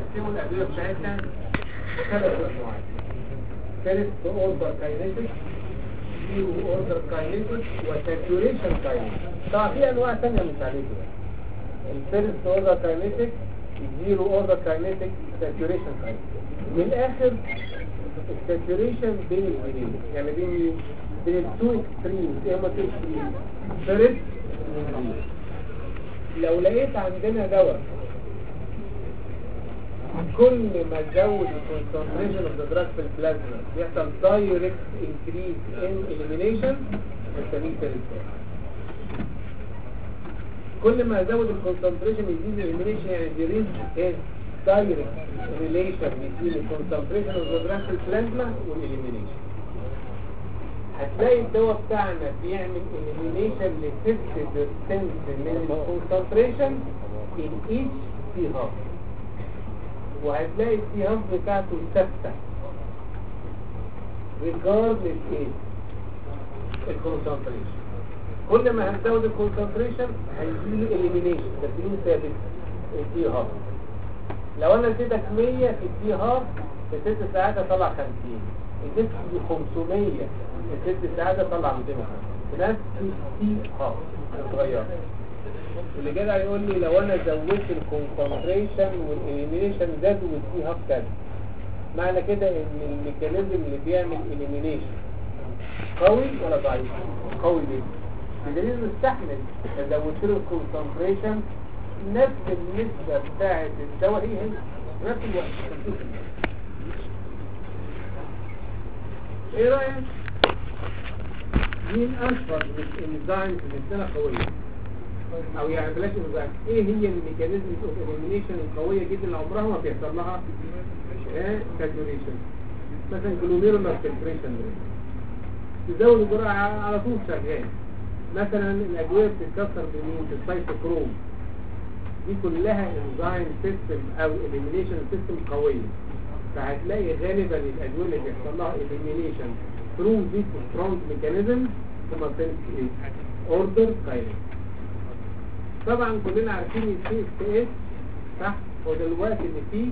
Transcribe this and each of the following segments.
بيقسموا الادويه بتاعتنا ثلاث مجموعات فيرست اوردر كاينيتك زيرو اوردر كاينيتك وساتوريشن كاينيتك طبعا في انواع ثانيه مش عليكم الفيرست اوردر كاينيتك زيرو اوردر كاينيتك ساتوريشن كاينيتك من الاخر الساتوريشن بين البنين يعني بين مين؟ بين التو اكستريمز ايه هما تو اكستريمز فيرست لو لقيت عندنا دواء كل ما تزود الكونسنتريشن اوف ذا دراج في البلازما بيحصل دايركت انكريز ان اليمينيشن بنسميه تيريتوري كل ما ازود الكونسنتريشن يزيد الاليمينيشن يعني there is a direct relation between the concentration of the drug في البلازما والاليمينيشن هتلاقي الدواء بتاعنا بيعمل elimination ل 50% من الكونسنتريشن in each T hub وهتلاقي التي هاب بتاعته ثابته regardless ايه الكونسنتريشن كل ما هنزود الكونسنتريشن هيجي لي elimination بس مين ثابت التي هاب لو انا اديتك 100 في التي هاب في 6 ساعات اطلع 50 اديتك 500 في 6 ساعات اطلع 250 نفس التي هاب اتغيرت اللي جدع يقول لي لو انا زودت الكونسنتريشن والاليمينيشن زاد والتي هاب زاد معنى كده ان الميكانيزم اللي بيعمل اليمينيشن قوي ولا ضعيف قوي جدا بدليل مستحمل زودت له الكونسنتريشن نفس النسبة بتاعت الدواء هي هي نفس الوقت ايه رأيك مين اشهر الانزيمز اللي عندنا قوية او يعني بلاش انزيم ايه هي الميكانيزم اوف اليمينيشن القوية جدا اللي عمرها ما بيحصل لها ايه ساتوريشن مثلا جلوميرولار فلتريشن تزود الجرعة على طول شغال مثلا الادوية بتتكسر بمين بالسايتوكروم دي كلها انزيم سيستم او اليمينيشن سيستم قوية فهتلاقي غالبا الادوية اللي بيحصل لها اليمينيشن ثرو ذيس سترونج ميكانيزم ثم ايه اوردر كاينيك طبعا كلنا عارفين السي اس اس صح هو دلوقتي اللي فيه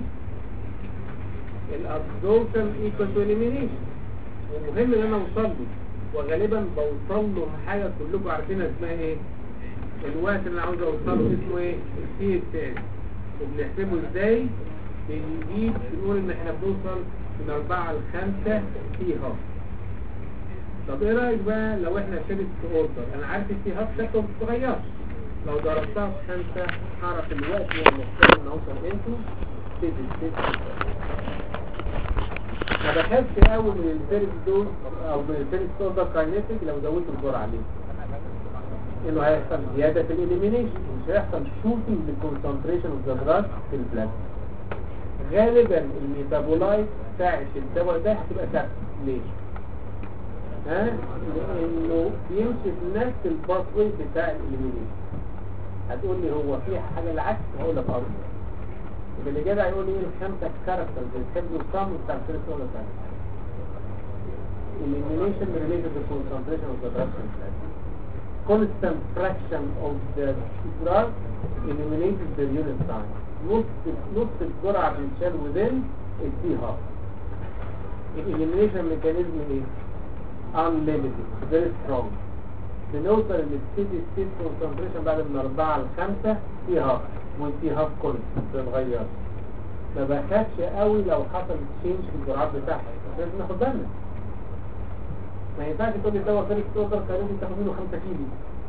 الابزوربشن ايكوال تو اليمينيشن ومهم ان انا اوصل له وغالبا بوصل له حاجه كلكم عارفينها اسمها ايه الوقت اللي انا عاوز اوصله اسمه ايه السي اس اس وبنحسبه ازاي بنجيب بنقول ان احنا بنوصل من 4 ل 5 سي هاب طب ايه رايك بقى لو احنا شركه اوردر انا عارف السي هاب شكله ما بتتغيرش لو ضربتها في 5 هعرف الوقت اللي محتاج ان اوصل امتى ستيدي ستيدي ما بخافش قوي من الفيرست دوز او من الفيرست اوردر كاينيتيك لو زودت الجرعه عليه انه هيحصل زيادة في الاليمينيشن مش هيحصل شوتنج للكونسنتريشن اوف ذا دراج في البلازما غالبا الميتابولايت بتاعت الدواء ده هتبقى ثابته ليه؟ ها؟ لانه بيمشي في نفس الباسوي بتاع الاليمينيشن هتقول لي هو في حاجه العكس هقول لك اه يبقى اللي جدع يقول لي ايه الخمسه كاركترز اللي بتحبوا الصم بتاع الفيرست ولا الثاني elimination related to concentration of the drug in plasma constant fraction of the drug eliminates the unit time نص نص الجرعة بتتشال within التي هاف الإليمينيشن ميكانيزم ايه؟ unlimited very strong بنوصل للستيدي ستيت كونسنتريشن بعد من 4 ل 5 تي هاف والتي هاف كونستنت بتتغير ما بخافش قوي لو حصل تشينج في الجرعات بتاعها لازم ناخد بالنا ما ينفعش تقول لي الدواء فيرست اوردر كان لازم تاخد منه 5 كيلو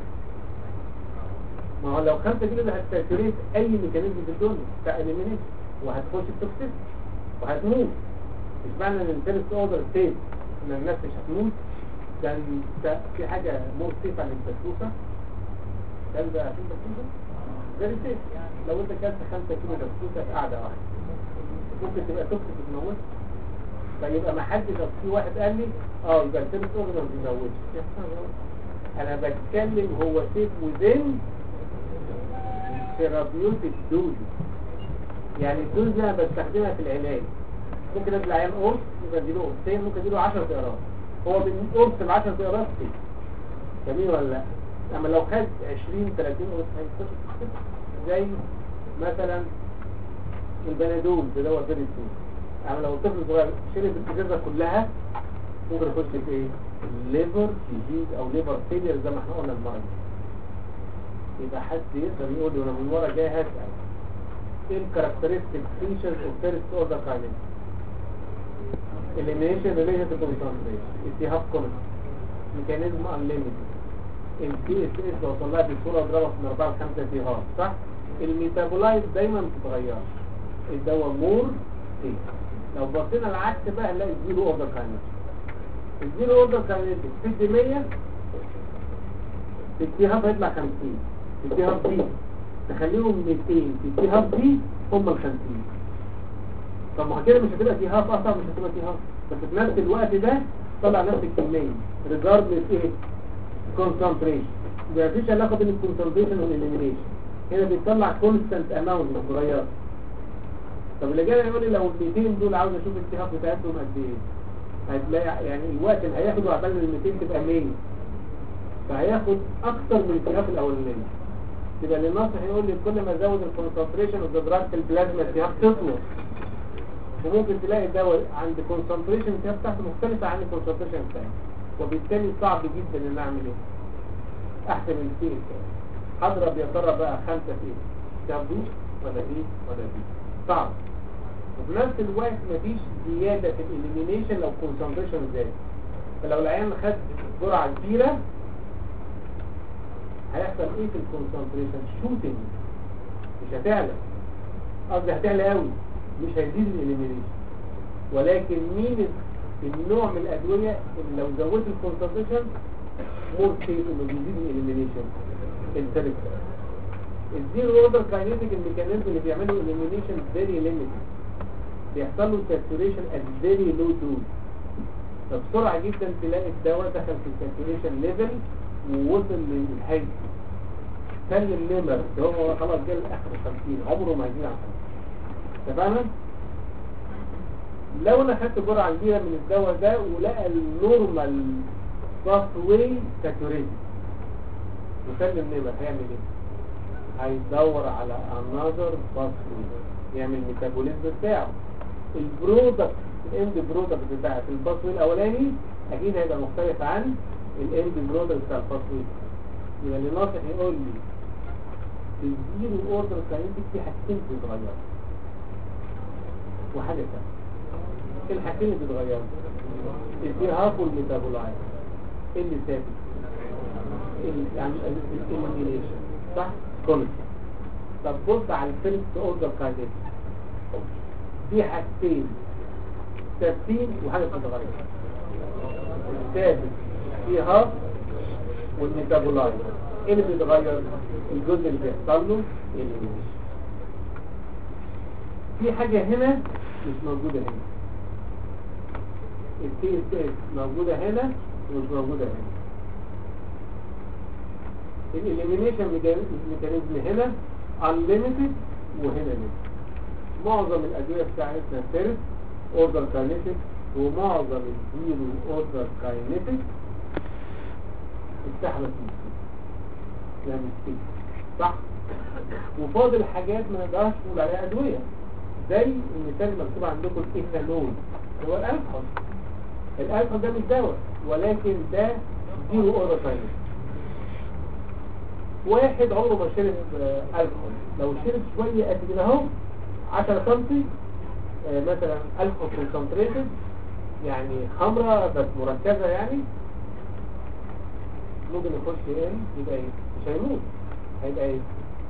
ما هو لو 5 كيلو ده هتساتوريت اي ميكانيزم في الدنيا بتاع اليمينيشن وهتخش التوكسيس وهتموت مش معنى ان الفيرست اوردر ستيت ان الناس مش هتموت ده انت في حاجه مور سيف عن البسبوسه ده ده عشان البسبوسه فيري سيف لو انت كلت 5 كيلو بسبوسه في قعده واحده ممكن تبقى توكسيك تموت فيبقى ما حدش لو في واحد قال لي اه يبقى الفيرست اوردر ما بيموتش انا بتكلم هو سيف وذين ثيرابيوتيك دوز يعني الدوز دي انا بستخدمها في العلاج ممكن ادي العيان قرص ممكن اديله قرصين ممكن اديله 10 طيارات هو من قرص ل 10 طيارات كده جميل ولا لا اما لو خد 20 30 قرص هيخش زي مثلا البنادول ده دواء فيري سيف يعني لو طفل صغير شرب الازازه كلها ممكن يخش في ايه الليفر ديزيز او ليفر فيلير زي ما احنا قلنا المره دي يبقى حد يقدر يقول لي وانا من ورا جاي هسال ايه الكاركترستيك فيشرز اوف فيرست اوردر كاينيز elimination related to concentration اتهاب كونت ميكانيزم unlimited البي اس اس لو طلعت بصوره اضربها من 4 ل 5 اتهاب صح الميتابولايت دايما ما بتتغيرش الدواء مور سيف لو بصينا العكس بقى نلاقي الزيرو اوردر كاينيز الزيرو اوردر كاينيز تدي 100 الاتهاب هيطلع 50 الاتهاب دي تخليهم 200 الاتهاب دي هم ال 50 طب ما كده مش هتبقى اتهاب اصلا مش هتبقى اتهاب بس في نفس الوقت ده طلع نفس الكميه ريجاردلس ايه كونسنتريشن ما فيش علاقه بين الكونسنتريشن والاليمينيشن هنا بيطلع كونستانت اماونت متغيره طب اللي جاي يقول لي لو ال 200 دول عاوز اشوف الاتهاب بتاعتهم قد ايه هتلاقي يعني الوقت اللي هياخده عبال ال 200 تبقى 100 فهياخد اكتر من الاتهاب الاولانيه يبقى اللي الناصح يقول لي كل ما ازود الكونسنتريشن اوف ذا دراج في البلازما الاتهاب تطول وممكن تلاقي الدواء عند كونسنتريشن الاتهاب بتاعته مختلفه عن الكونسنتريشن بتاعي وبالتالي صعب جدا ان اعمل ايه احسن من الفيل هضرب يا ترى بقى خمسه في ايه اتهاب دي ولا دي ولا دي صعب وفي نفس الوقت مفيش زيادة في الاليمينيشن لو كونسنتريشن زاد فلو العيان خد جرعة كبيرة هيحصل ايه في الكونسنتريشن شوتنج مش هتعلى قصدي هتعلى قوي مش هيزيد الاليمينيشن ولكن مين النوع من الادوية اللي لو زودت الكونسنتريشن مور سيف انه بيزيد الاليمينيشن التركة الزيرو اوردر كاينيتيك الميكانيزم اللي بيعملوا اليمينيشن فيري ليميتد بيحصل له ساتوريشن ات فيري لو دوز فبسرعه جدا تلاقي الدواء دخل في الساتوريشن ليفل ووصل للهيد خلي الليمر ده هو خلاص جه لاخر 50 عمره ما هيجي عن 50 تمام لو انا خدت جرعه كبيره من الدواء ده ولقى النورمال باث واي ساتوريشن وسلم الليمر هيعمل ايه؟ هيدور على another pathway يعمل ميتابوليزم بتاعه البرودكت الاند برودكت بتاعت الباثوي الاولاني اكيد هيبقى مختلف عن الاند برودكت بتاع الباثوي يبقى اللي ناصح يقول لي الزيرو اوردر كاينتك في حاجتين بيتغيروا وحاجه ثانيه ايه الحاجتين اللي بيتغيروا الالتهاب والميتابولايت ايه اللي ثابت ال- يعني الاليمينيشن صح كونسبت طب بص على الفيرست اوردر كاينتك في حاجتين ثابتين وحاجه بتتغير الثابت فيها والميتابولايت ايه اللي بيتغير الجزء اللي بيحصل له الاليمينيشن في حاجه هنا مش موجوده هنا التي اس اس موجوده هنا ومش موجوده هنا الاليمينيشن ميكانيزم هنا unlimited وهنا limited معظم الادويه بتاعتنا فيرست اوردر كاينيتيك ومعظم الزيرو اوردر كاينيتيك اتسحبت من السوق يعني السوق صح وفاضل حاجات ما نقدرش نقول عليها ادويه زي المثال المكتوب عندكم الايثانول هو الالكحول الالكحول ده مش دواء ولكن ده زيرو اوردر كاينيتيك واحد عمره ما شرب آه، الكحول لو شرب شويه قد كده اهو 10 سم آه، مثلا الكحول كونسنتريتد يعني خمره بس مركزه يعني ممكن يخش ايه يبقى ايه مش هيموت هيبقى ايه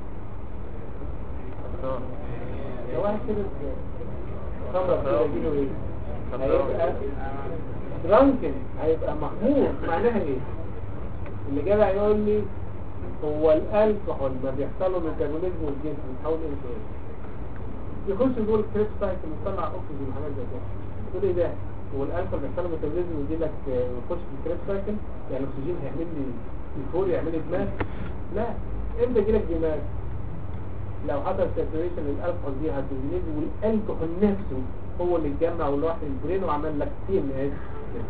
لو واحد شرب خمره كده يجيله ايه هيبقى درانكن هيبقى مخمور معناها ايه اللي جاي هيقول لي هو الالكحول ما بيحصل له ميتابوليزم والجسم بيتحول الى ايه يخش جوه الكريب سايكل يطلع اكسجين وحاجات زي كده تقول ايه ده هو الالكحول بيحصل له ميتابوليزم ويجي لك آه، يخش في الكريب سايكل يعني الاكسجين هيعمل لي الفور يعمل لي دماغ لا امتى يجي لك دماغ لو حصل ساتوريشن للالكحول دي هتزيد والالكحول نفسه هو اللي اتجمع ولوحد البرين وعمل لك تي ام اس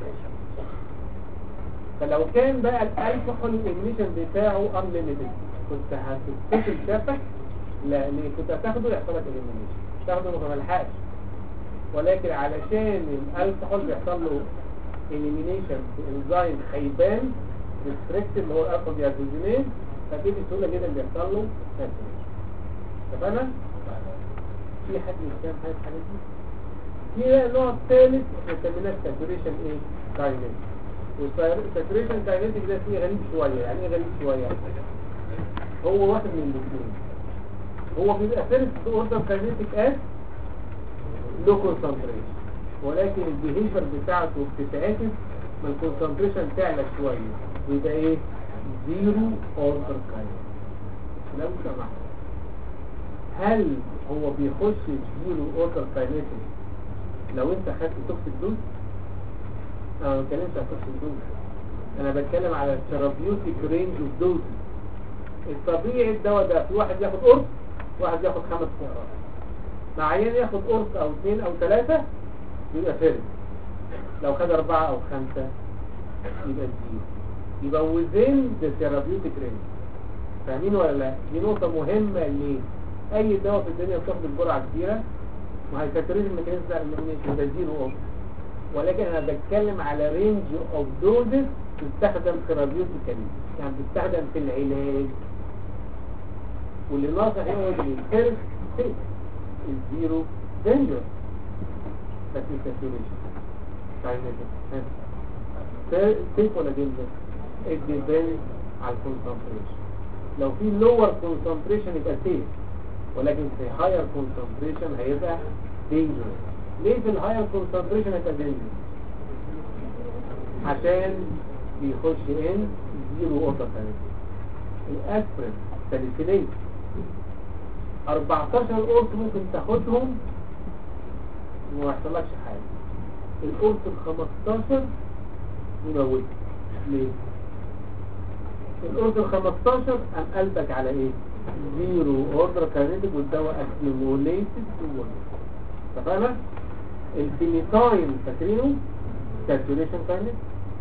فلو كان بقى الالكحول الاميشن بتاعه unlimited كنت هتتصل شافك لا ليه كنت هتاخده يحصل لك الاميشن تاخده ما ملحقش ولكن علشان الالكحول بيحصل له elimination بانزيم خيبان ريستريكت اللي هو الالكحول ديهيدروجينيز فدي بسهوله جدا بيحصل له ساتوريشن تمام في حد مش فاهم حاجه في الحاجات دي في بقى النوع الثالث بنسميه ساتوريشن ايه كاينيتيك والساتوريشن كاينيتيك ده فيه غريب شويه يعني ايه غريب شويه هو واحد من الاثنين هو بيبقى فيرست اوردر كاينيتيك اس لو كونسنتريشن ولكن البيهيفير بتاعته بتتعكس ما الكونسنتريشن تعلى شويه ويبقى ايه زيرو اوردر كاينيتيك لو سمحت هل هو بيخش زيرو اوردر كاينيتيك لو انت خدت توكسيك دوز انا ما بتكلمش على توكسيك دوز انا بتكلم على الثيرابيوتيك رينج اوف دوز الطبيعي الدواء ده في واحد ياخد قرص واحد ياخد خمس سعرات مع عيان ياخد قرص او اثنين او ثلاثة يبقى فيرم لو خد اربعة او خمسة يبقى زيرو يبقى وزين ذا ثيرابيوتيك رينج فاهمين ولا لا دي نقطة مهمة ليه اي دواء في الدنيا بتاخد الجرعة كبيرة ما هيكترين الميكانيزم بتاع الإليمينيشن ده زيرو اوف ولكن انا بتكلم على رينج اوف دوزز تستخدم ثيرابيوتيكالي يعني بتستخدم في العلاج واللي ناقص هو الفيرست ستيت الزيرو دينجر بس الساتوريشن سيف ولا دينجر الديبند على الكونسنتريشن لو في لور كونسنتريشن يبقى سيف ولكن في هاير كونسنتريشن هيبقى دينجر ليه في الهاير كونسنتريشن هيبقى دينجر عشان بيخش ان زيرو اوتر الاسبرين ساليسيليت 14 قرص ممكن تاخدهم وما يحصلكش حاجه القرص ال 15 يموتك ليه القرص ال 15 قام قلبك على ايه زيرو اوردر كاينيتيك والدواء اكيوموليتد تو اتفقنا الفينيتاين فاكرينه ساتوريشن كاينيتيك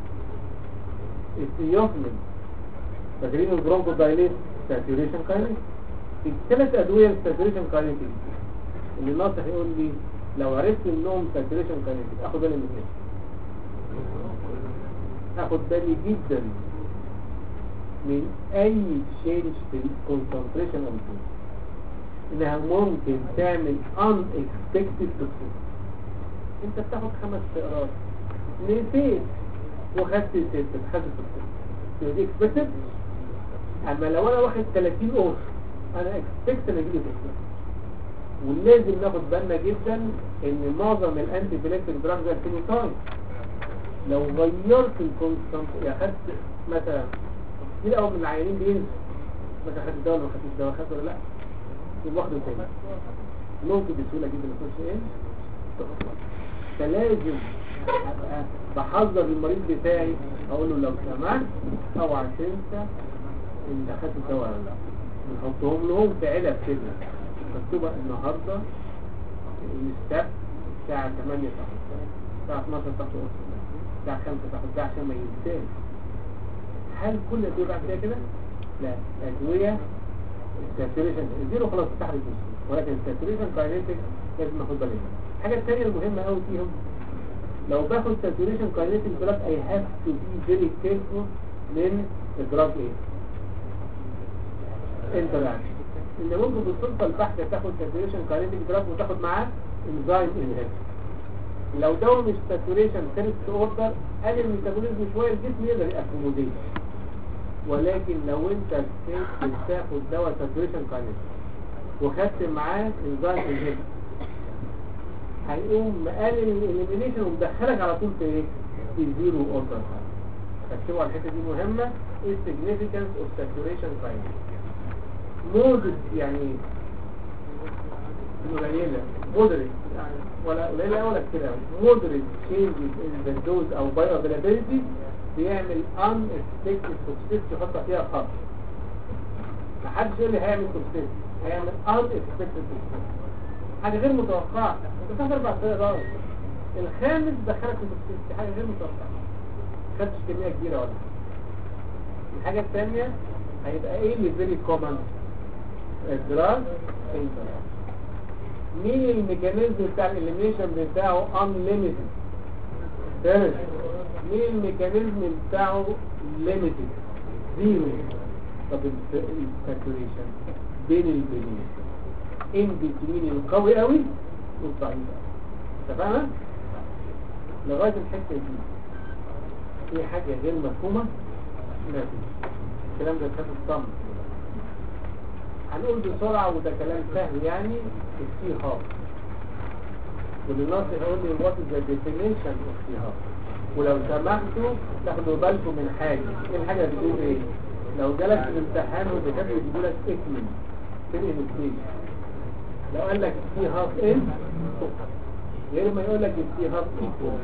الثيوفنين فاكرين البرونكو دايليت ساتوريشن كاينيتيك الثلاث ادويه الساتوريشن كاينيتيك اللي ناصح يقول لي لو عرفت انهم ساتوريشن كاينيتيك اخد بالي من ايه اخد بالي جدا من اي تشينج في الكونسنتريشن او الدوز انها ممكن تعمل unexpected toxicity انت بتاخد خمس سعرات نسيت وخدت ستة خدت ستة دي expected اما لو انا واخد 30 قرص انا expect ان اجيلي toxicity ولازم ناخد بالنا جدا ان معظم الانتي بليكتيك دراجز الفينيتاين لو غيرت الكونسنت يعني خدت مثلا كتير قوي من العيانين بينسوا مثلا خدت الدواء ولا ما خدتش الدواء خدت ولا لا يبقى واخده تاني ممكن بسهوله جدا يخش ايه فلازم ابقى بحذر المريض بتاعي اقول له لو سمحت اوعى تنسى ان اخدت الدواء ولا لا بنحطهم لهم في علب كده مكتوبه النهارده السبت الساعه 8 تاخد الساعه 12 تاخد الساعه 5 تاخد ده عشان ما ينساش هل كل الادويه بعد كده كده؟ لا الادويه الساتوريشن الزيرو خلاص تحت الجسم ولكن الساتوريشن كاينيتيك لازم ناخد بالنا الحاجه الثانيه المهمه قوي فيهم لو باخد ساتوريشن كاينيتيك دراج اي هاف تو بي فيري كيرفول من الدراج ايه انتراكشن ان ممكن بالصدفه البحثه تاخد ساتوريشن كاينيتيك دراج وتاخد معاه انزايم انهبيتور لو دواء مش ساتوريشن فيرست اوردر قلل الميتابوليزم شويه الجسم يقدر يأكوموديت ولكن لو انت بتاخد دواء ساتوريشن كاينيتيك وخدت معاه انزايم انهبيتور هيقوم مقلل الاليمينيشن ومدخلك على طول في ايه؟ في زيرو اوردر فاكتبوا على الحته دي مهمه ايه significance of saturation kinetics مودد يعني قليله مودريت يعني ولا قليله ولا كتير قوي مودريت changes in the dose او bioavailability بيعمل unexpected toxicity يحط فيها خط محدش يقول لي هيعمل toxicity هيعمل unexpected toxicity حاجة غير متوقعة انت بتاخد اربع سيارات الخامس دخلك في توكسيستي حاجة غير متوقعة خدتش كمية كبيرة ولا الحاجة الثانية هيبقى ايه اللي فيري كومن الدراج انتر مين الميكانيزم بتاع الاليميشن بتاعه unlimited فاهم مين الميكانيزم بتاعه limited زيرو طب الساتوريشن بين البنين ان بتوين القوي قوي والضعيف قوي اتفقنا لغايه الحته دي في حاجه غير مفهومه ما فيش الكلام ده كان الصمت هنقول بسرعه وده كلام سهل يعني السي هاب والناصر هيقول لي وات ذا ديفينيشن اوف سي هاب ولو سمحتوا تاخدوا بالكم من حاجه ايه الحاجه بتقول ايه لو جالك في الامتحان والدكاتره بيجيبوا لك اسم فين الستيج لو قال لك سي هاف ان غير ما يقول لك سي هاف ايكوال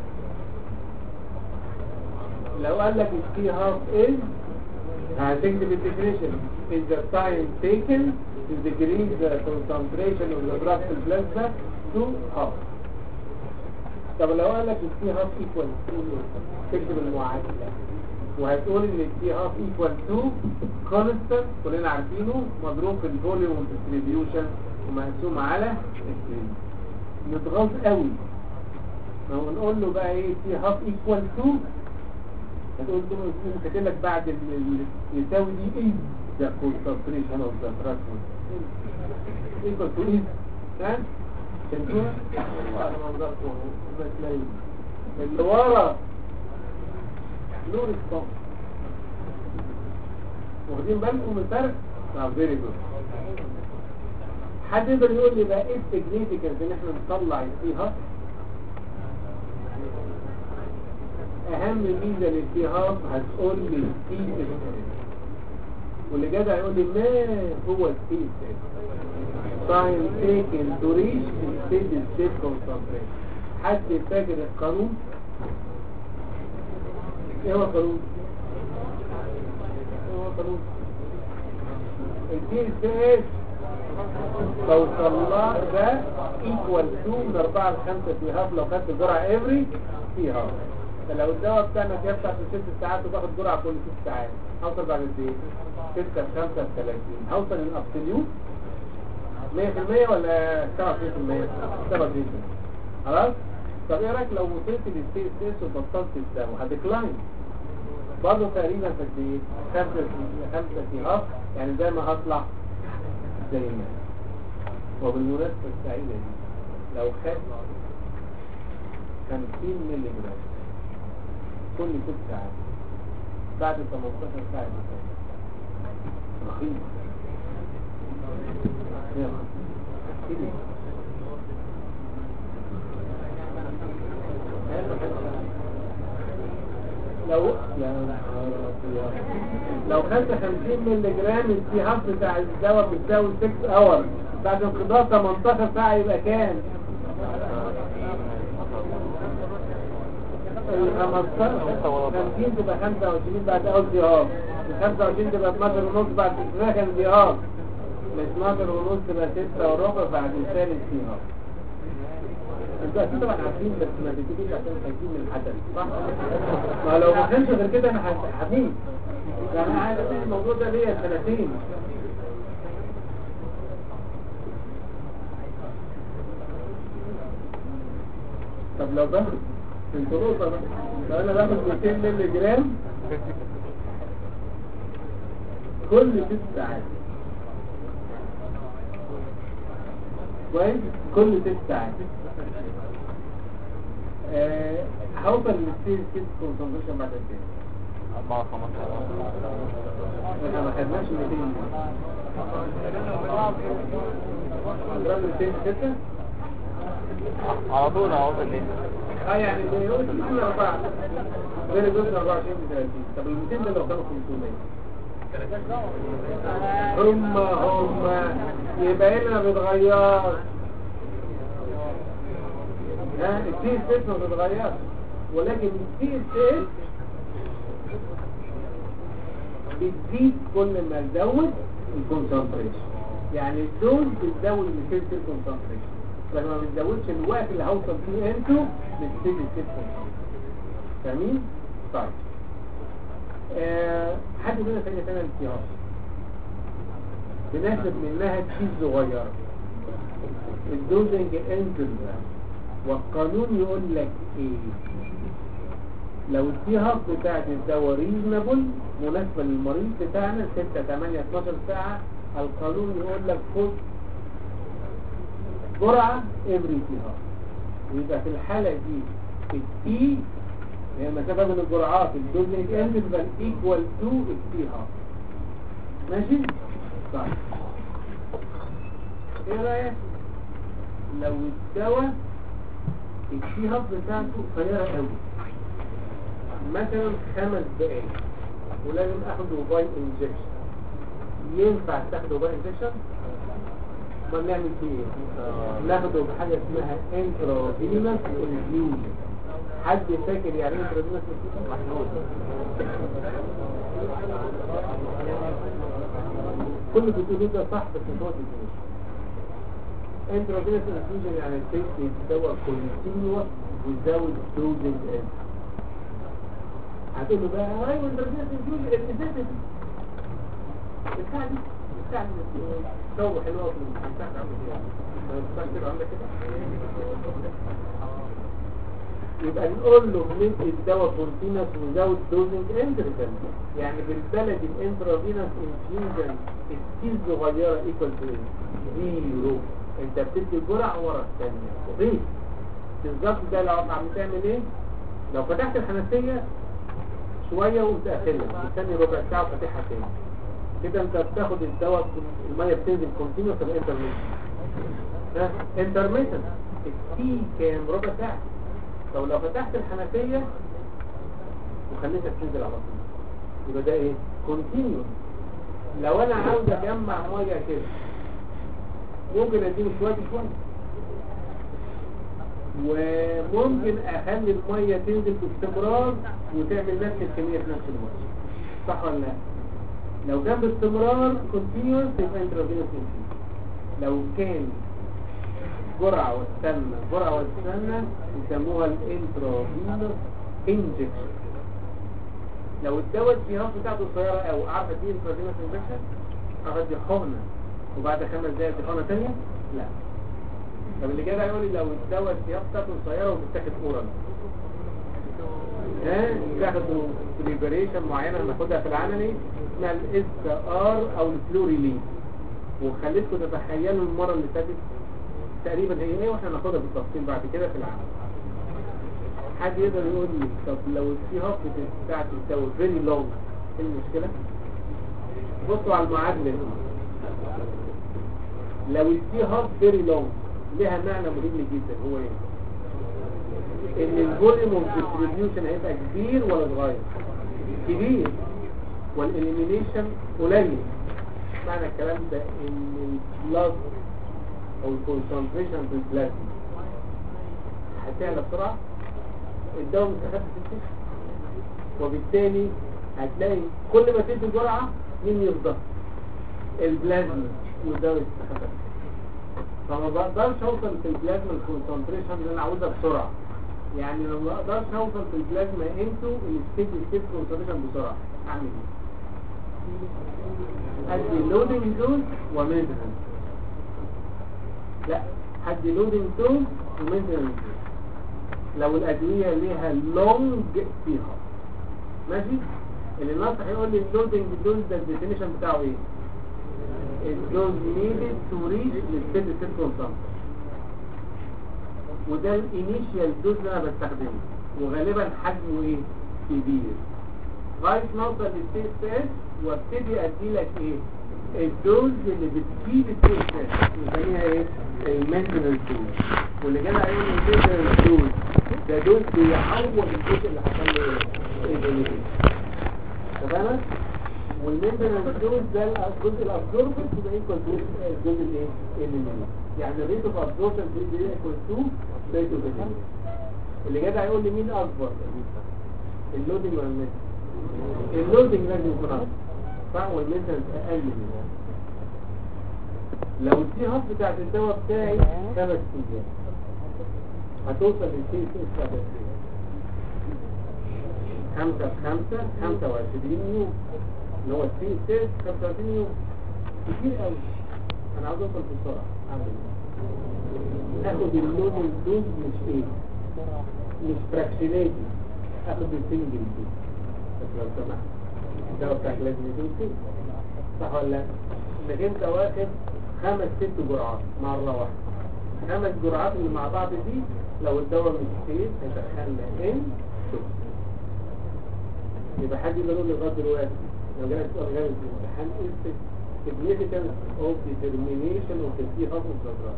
لو قال لك سي هاف ان هتكتب الديفينيشن is the time taken to decrease the concentration of the drug in plasma to half طب لو قال لك السي هاف ايكوال تو تكتب المعادله وهتقول ان السي هاف ايكوال تو كونستانت كلنا عارفينه مضروب في الفوليوم ديستريبيوشن ومقسوم على السي نتغاظ قوي ما هو نقول له بقى ايه سي هاف ايكوال تو هتقول له كاتب لك بعد ال- ال- يساوي دي ايه ده concentration of the drug equal to ايه ها فهمتوها؟ بعد ما نضغطه ما تلاقي اللي ورا له ريسبونس واخدين بالكم من الفرق؟ اه فيري جود حد يقدر يقول لي بقى ايه السيجنيفيكانس ان احنا نطلع السي اهم ميزه للسي هاب هتقول لي السي واللي جدع يقول لي ما هو السي time taken to reach the steady state concentration حد فاكر القانون ايه هو القانون ايه هو القانون الدي اس اس لو طلع ده ايكوال تو من 4 ل 5 في هاف لو خدت جرعه افري في هاف فلو الدواء بتاعنا كده بتاعت 6 ساعات وتاخد جرعه كل 6 ساعات هوصل بعد قد ايه 6 في 5 في 30 هوصل للابسوليوت 100% ولا 97% 97% خلاص طب ايه رايك لو وصلت للستيت ستيس وبطلت الدواء هتكلاين برضه تقريبا في قد ايه 5 5 في هاف يعني زي ما هطلع زي ما وبالمناسبة السعيدة دي لو خد 50 مللي جرام كل ست ساعات بعد 18 ساعة مثلا رخيص يلا. كده. لو يا نهار أبيض. لو خدت 50 مللي جرام السي هاف بتاع الدواء بتساوي 6 اور بعد انقضاء 18 ساعة يبقى كام؟ ال 15 50 تبقى 25 بعد اول سي هاف ال 25 تبقى 12 ونص بعد سكن سي هاف ال 12 ونص تبقى 6 وربع بعد ثالث سي هاف انتوا اكيد طبعا عارفين بس ما بتجيش عشان خايفين من الحدث صح؟ ما لو ما كانش غير كده انا هموت يعني انا عايز أقول الموضوع ده ليا سنتين طب لو باخد انتوا نقطة بقى. لو انا باخد 200 مللي جرام كل ست ساعات كويس كل ست ساعات آه، هوصل للستيج ست كونسنتريشن بعد كده أربعة خمسة احنا ما خدناش 200 اضرب 206 على طول أهو بالليل اه يعني زي يقول كل اربعة غير جزء 24 ب 30 طب ال 200 ده لو كانوا 500 هم هم يبقى هنا ما بيتغيرش ها التي اس اس ما بيتغيرش ولكن التي اس اس بتزيد كل ما تزود الكونسنتريشن يعني الدوز بتزود الستيل كونسنتريشن لكن ما بتزودش الوقت اللي هوصل فيه انتو للستيل ستيل كونسنتريشن فاهمين؟ طيب آه، حد مننا ثانية ثانية الانتهاء بنحسب منها تشيز صغيرة الدوزنج انترفال والقانون يقول لك ايه لو التي هاف بتاعت الدواء ريزنبل مناسبة للمريض بتاعنا 6 8 12 ساعة القانون يقول لك خد جرعة افري تي هاف ويبقى في الحالة دي التي هي المسافة بين الجرعات الدوزنج انترفال ايكوال تو التي هاف ماشي؟ طيب ايه رأيك لو الدواء التي هاف بتاعته قصيرة قوي مثلا خمس دقايق ولازم اخده باي انجكشن ينفع تاخده باي انجكشن ما نعمل فيه ايه ناخده بحاجة اسمها انترافينوس انفيوجن حد فاكر يعني ايه انترافينوس محمود كل اللي بتقولوه ده صح بس مش هو الديفينيشن انترافينوس انفيوجن يعني التيست يتسوى كونتينوس without dosing end هتقول له بقى ايوه انترافينوس انفيوجن ازاي الساعة دي الساعة دي جو حلوة في الساعة عامل ايه ما ينفعش كده عندك كده يبقى نقول له ندي الدواء كونتينوس وزود دوزنج انترفال يعني بالبلد الانترافينوس انفيوجن السيل صغيره ايكوال تو زيرو انت بتدي جرعه ورا الثانيه ريت بالظبط ده لو عم تعمل ايه لو فتحت الحنفيه شويه وتقفلها تستني ربع ساعه وفتحها تاني كده انت بتاخد الدواء الميه بتنزل كونتينوس ولا انترميشن ها انترميشن التي كام ربع ساعه طب لو فتحت الحنفية وخليتها تنزل على طول يبقى ده ايه كونتينيوس لو انا عاوز اجمع ميه كده ممكن اديله شويه شويه وممكن اخلي الميه تنزل باستمرار وتعمل نفس الكميه في نفس الوقت صح ولا لا لو كان باستمرار كونتينيوس يبقى انترافينوس لو كان جرعة واستنى جرعة واستنى يسموها الانترافينوس انجكشن لو الدواء الجهاز بتاعته قصيرة او عارفة دي انترافينوس انجكشن عارفة دي حقنة وبعد خمس دقايق دي حقنة تانية لا طب اللي جاي يقول لي لو الدواء الجهاز بتاعته قصيرة وبتتاخد اورال ها بتاخدوا بريبريشن معينة هناخدها في العملي اسمها الاس ار او الفلوريلين وخليتكم تتخيلوا المرة اللي فاتت تقريبا هي ايه واحنا ناخدها بالتفصيل بعد كده في العمل حد يقدر يقول لي طب لو السي هاف بتاعت الدواء فيري لونج ايه المشكله بصوا على المعادله دي لو السي هاف فيري لونج لها معنى مهم جدا هو ايه ان الفوليوم اوف ديستريبيوشن هيبقى كبير ولا صغير كبير والاليمينيشن قليل معنى الكلام ده ان البلاد او الكونسنتريشن في البلازما هتعلى بسرعه الدواء مستخبي في الجسم وبالتالي هتلاقي كل ما تدي جرعه مين يفضل البلازما والدواء يستخبى فما بقدرش اوصل في البلازما الكونسنتريشن اللي انا عاوزها بسرعه يعني لو ما اقدرش اوصل في البلازما انتو الستيج ستيج كونسنتريشن بسرعه اعمل ايه ادي لودنج دوز ومينتنس لا حد لودنج دوز ومينتنس لو الادويه ليها لونج فيها ماشي اللي الناصح يقول لي اللودنج دوز ده الديفينيشن بتاعه ايه الدوز نيدد تو ريش للستيد ستيد كونسنتريشن وده الانيشيال دوز اللي انا بستخدمه وغالبا حجمه ايه كبير لغايه ما اوصل للستيد ستيد وابتدي ادي لك ايه الدوز اللي بتجيب الستيد ستيد نسميها ايه المينتنس دوز واللي جاي عليه المينتنس دوز ده دوز بيعوض الجزء اللي حصل له ايه تمام والمينتنس دوز ده الجزء الابزوربنت يبقى ايكوال دوز الجزء الايه اللي يعني الريت اوف ابزوربشن دي ايكوال تو ريت اوف اللي جاي هيقول لي مين اكبر اللودنج ولا المينتنس اللودنج لازم يكون اكبر صح والمينتنس اقل منه لو الدي هاب بتاعت الدواء بتاعي خمس ايام هتوصل للسي سي خمس ايام خمسة بخمسة خمسة وعشرين يوم اللي هو السي سي خمسة وعشرين يوم كتير قوي انا عاوز اوصل بسرعة اعمل ايه اخد اللون الدوز مش ايه مش فراكشناتي اخد السنجل دوز بس لو سمحت الدواء بتاعك لازم يكون كده صح ولا لا؟ انك انت واخد خمس ست جرعات مرة واحدة خمس جرعات اللي مع بعض دي لو الدواء مش كتير هيدخلنا ان شوف يبقى حد يقول لي لغايه دلوقتي لو جالك سؤال غير في الامتحان ايه significance of determination of the key of the drug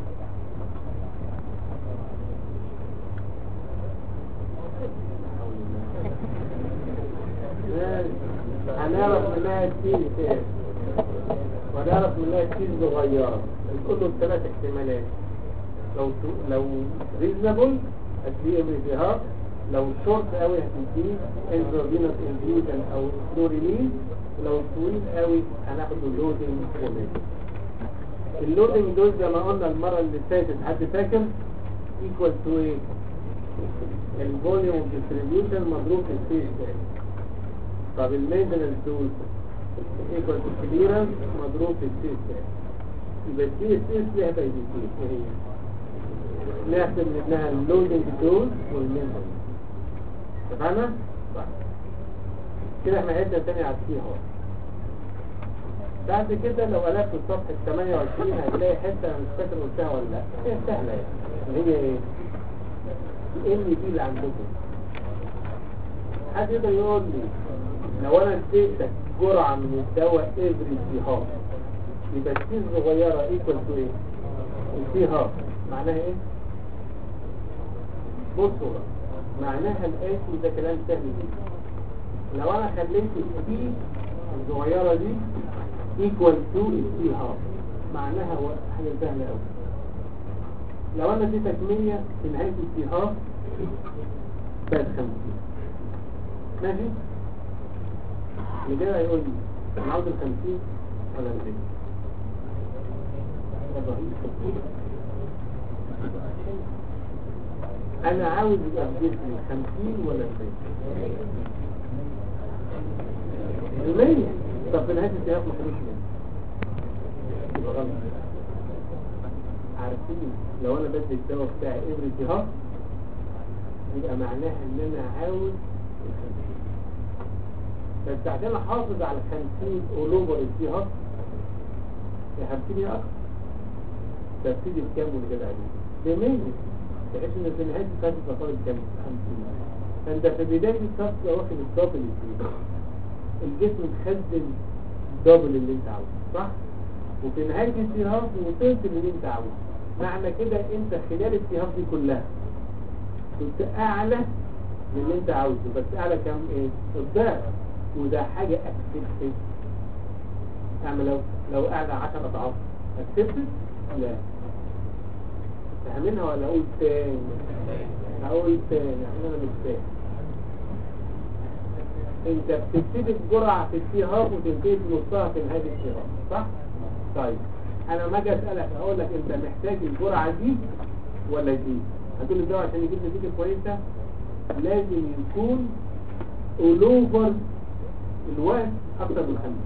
هنعرف منها كتير كتير ونعرف منها كتير صغيرة كله ثلاث احتمالات لو لو ريزنبل هتلاقيه امريكا لو شورت قوي هتديه انترافينوس انفيوجن او سلو ريليز لو طويل قوي هناخد اللودنج فورميت اللودنج دوز زي ما قلنا المرة اللي فاتت حد فاكر ايكوال تو ايه الفوليوم ديستريبيوشن مضروب في السبيس طب المينتنس دوز ايكوال تو كليرنس مضروب في السبيس يبقى السي اس اس ليها فايدتين ايه هي نحسب منها اللودنج دوز والمينتنس اتفقنا؟ صح كده احنا عدنا تاني على السي اهو بعد كده لو قلبت الصفحة 28 هتلاقي حتة انا مش فاكر قلتها ولا لا هي سهلة يعني اللي هي ايه؟ ال دي اللي عندكم حد يقدر يقول لي لو انا اديتك جرعة من الدواء افري سي هاف يبقى السي الصغيرة ايكوال تو ايه؟ السي هاف معناها ايه؟ بصوا بقى معناها الآتي ده كلام سهل جدا لو انا خليت السي الصغيرة دي equal to السي هاف معناها هو حاجة سهلة قوي لو انا اديتك 100 في نهاية السي هاف بقت 50 ماشي اللي كده هيقول لي انا عاوز ال 50 ولا ال 100 انا عاوز يبقى في جسمي 50 ولا 100 المية طب في نهاية السياق ما كانوش مية يبقى غلط عارفين لو انا بدي الدواء بتاعي افري سيهاف يبقى معناها ان انا عاوز الخمسين بس عشان احافظ على الخمسين اول اوفر السيهاف يا خمسين يا اكتر تبتدي بكام واللي كده عليه بمية بحيث ان في نهاية السياق تبقى طالب كام 50 فانت في بداية السياق واخد الدبل الفيه الجسم مخزن دبل اللي انت عاوزه صح وفي نهاية السيهاف وصلت اللي انت عاوزه معنى كده انت خلال السيهاف دي كلها كنت اعلى من اللي انت عاوزه بس اعلى كام ايه الضعف وده حاجة اكسبتد اعمل لو لو اعلى 10 اضعاف اكسبتد لا فاهمينها ولا اقول تاني اقول تاني عشان انا مش فاهم انت بتبتدي بجرعة في السيهاف وتنتهي بنصها في نهاية السيهاف صح؟ طيب انا ما اجي اسألك اقول لك انت محتاج الجرعة دي ولا دي هتقول لي الدواء عشان يجيب نتيجة كويسة لازم يكون اولوفر الوقت اكتر من 50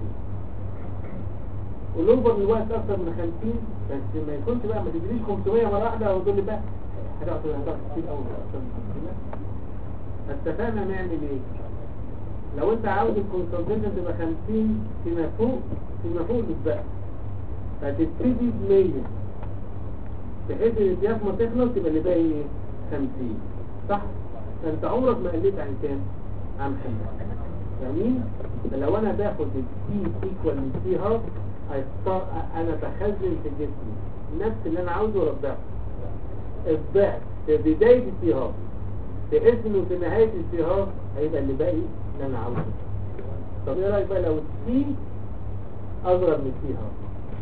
اولوفر الوقت اكتر من 50 بس ما يكونش بقى ما تدريش 500 مرة واحدة وتقول لي بقى هتقعد هتقعد كتير قوي اكتر من 50 اتفقنا نعمل ايه لو انت عاوز الكونسنتريشن تبقى 50 فيما فوق فيما فوق بالبقى هتبتدي ب 100 بحيث ان السياق ما تخلص يبقى اللي باقي ايه 50 صح فانت عمرك ما قلت عن كام عن 50 فاهمين فلو انا باخد السي ايكوال للسي هاف انا بخزن في جسمي نفس اللي انا عاوزه ولا الضعف الضعف في بداية السي هاف بحيث انه في نهاية السي هاف هيبقى اللي باقي اللي انا عاوزه طب ايه رايك بقى لو السي اصغر من السي هاف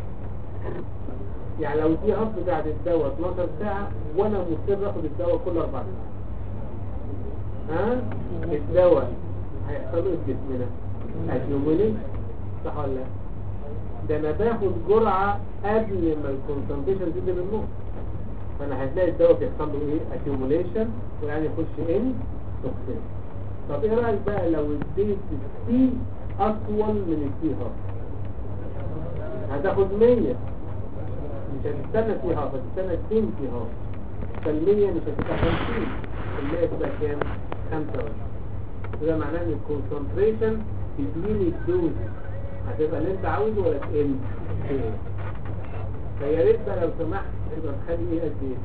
يعني لو السي هاف بتاعت الدواء 12 ساعة وانا مصر اخد الدواء كل 4 ساعات ها الدواء هيحصل له في جسمنا اكيوميليت صح ولا لا ده انا باخد جرعة قبل ما الكونسنتريشن تبدا بالموت فانا هتلاقي الدواء بيحصل له ايه اكيوميليشن ويعني يخش ان توكسين طب ايه رايك بقى لو اديت السي اطول من السي هاف هتاخد 100 مش هتستنى فيها هتستنى 2 فيها فالمية مش هتبقى 50 المية تبقى كام؟ 25 وده معناه ان الكونسنتريشن بين الدوز هتبقى اللي انت عاوزه ولا تقل؟ تقل. فيا ريت بقى لو سمحت تبقى تخلي ايه قد ايه؟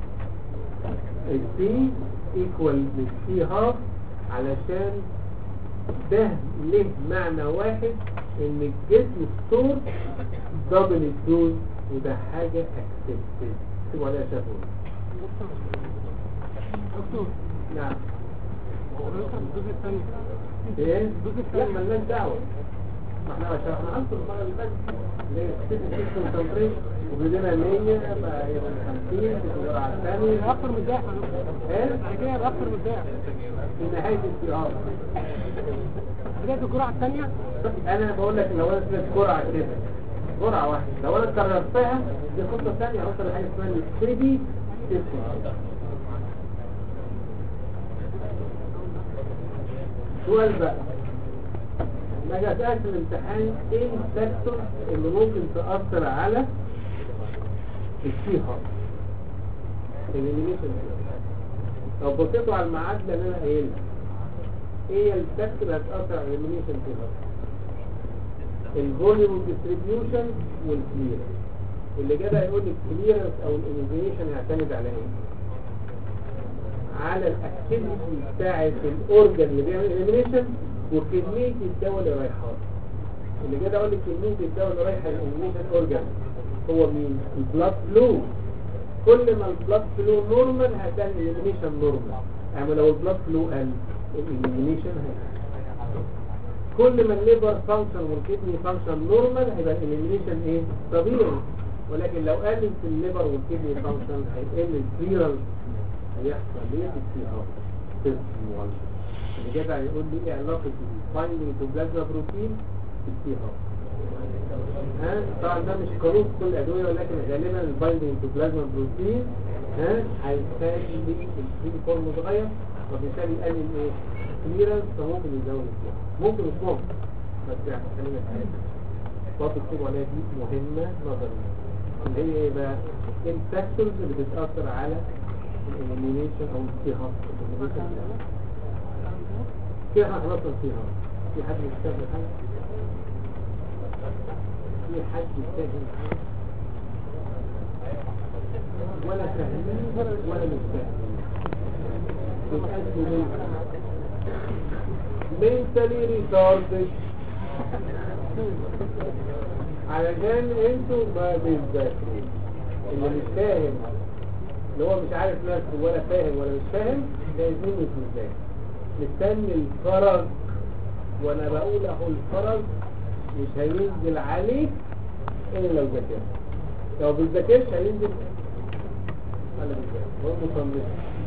السي ايكوال للسي هاف علشان ده له معنى واحد ان الجسم ستور دبل الدوز وده حاجة اكسبتد اكتبوا عليها شافوا دكتور نعم حضرتك الجزء الثاني ايه؟ الجزء لا الثاني مالناش دعوة ما احنا شرحنا عنكم المرة اللي فاتت اللي هي ست ست كونسنتريشن وبدينا 100 بقى يبقى 50 تدور على الثاني اكتر من الضعف يا دكتور ايه؟ يعني كده يبقى اكتر من الضعف في نهاية السيارة بدايه الجرعه الثانيه انا بقول لك لو انا اديت جرعه كده جرعه واحده لو انا كررتها دي خطه ثانيه اوصل لحاجه اسمها الستيدي سيستم سؤال بقى ما جاء في الامتحان ايه الفاكتور اللي ممكن تاثر على السيها الاليميشن لو بصيتوا على المعادله اللي انا قايلها ايه الفاكتور اللي هتاثر على الاليميشن فيها الفوليوم ديستريبيوشن والكليرنس اللي جاب يقول لك الكليرنس او الاليميشن يعتمد على ايه على الاكتيفيتي بتاعه الاورجن اللي بيعمل الاليميشن وكميه الدواء اللي رايحه اللي جاب يقول لك كميه الدواء اللي رايحه الاليميشن اورجن هو مين البلاد فلو كل ما البلاد فلو نورمال هتلاقي الاليميشن نورمال يعني لو البلاد فلو قل الاليميشن هيقل كل ما الليفر فانكشن والكدني فانكشن نورمال هيبقى الاليميشن ايه طبيعي ولكن لو قلت الليفر والكدني فانكشن هيقل الكليرنس هيحصل ليه في السي ار تيرموال اللي جدع يقول لي ايه علاقه البايندينج تو بلازما بروتين في السي ار ها طبعا ده مش قانون في كل الادويه ولكن غالبا البايندينج تو بلازما بروتين ها هيخلي الفري فورم متغير وبالتالي يقلل ايه كليرنس فممكن يزود السي ممكن مش ممكن بس يعني خلينا في حاجه برضه اكتبوا عليها دي مهمه نظريه اللي هي ايه بقى الفاكتورز اللي بتاثر على الاليمينيشن او الصيغه الاليمينيشن كده احنا خلصنا الصيغه في حد مش فاهم حاجه في حد فاهم حاجه ولا فاهمين ولا مش فاهمين بتأدوا mentally retarded علشان انتوا ما بتذاكروا اللي مش فاهم اللي هو مش عارف نفسه ولا فاهم ولا مش فاهم لازم مش مذاكر مستني الفرج وانا بقول اهو الفرج مش هينزل عليك الا لو ذاكرت لو بتذاكرش هينزل على بتذاكر هو مصمم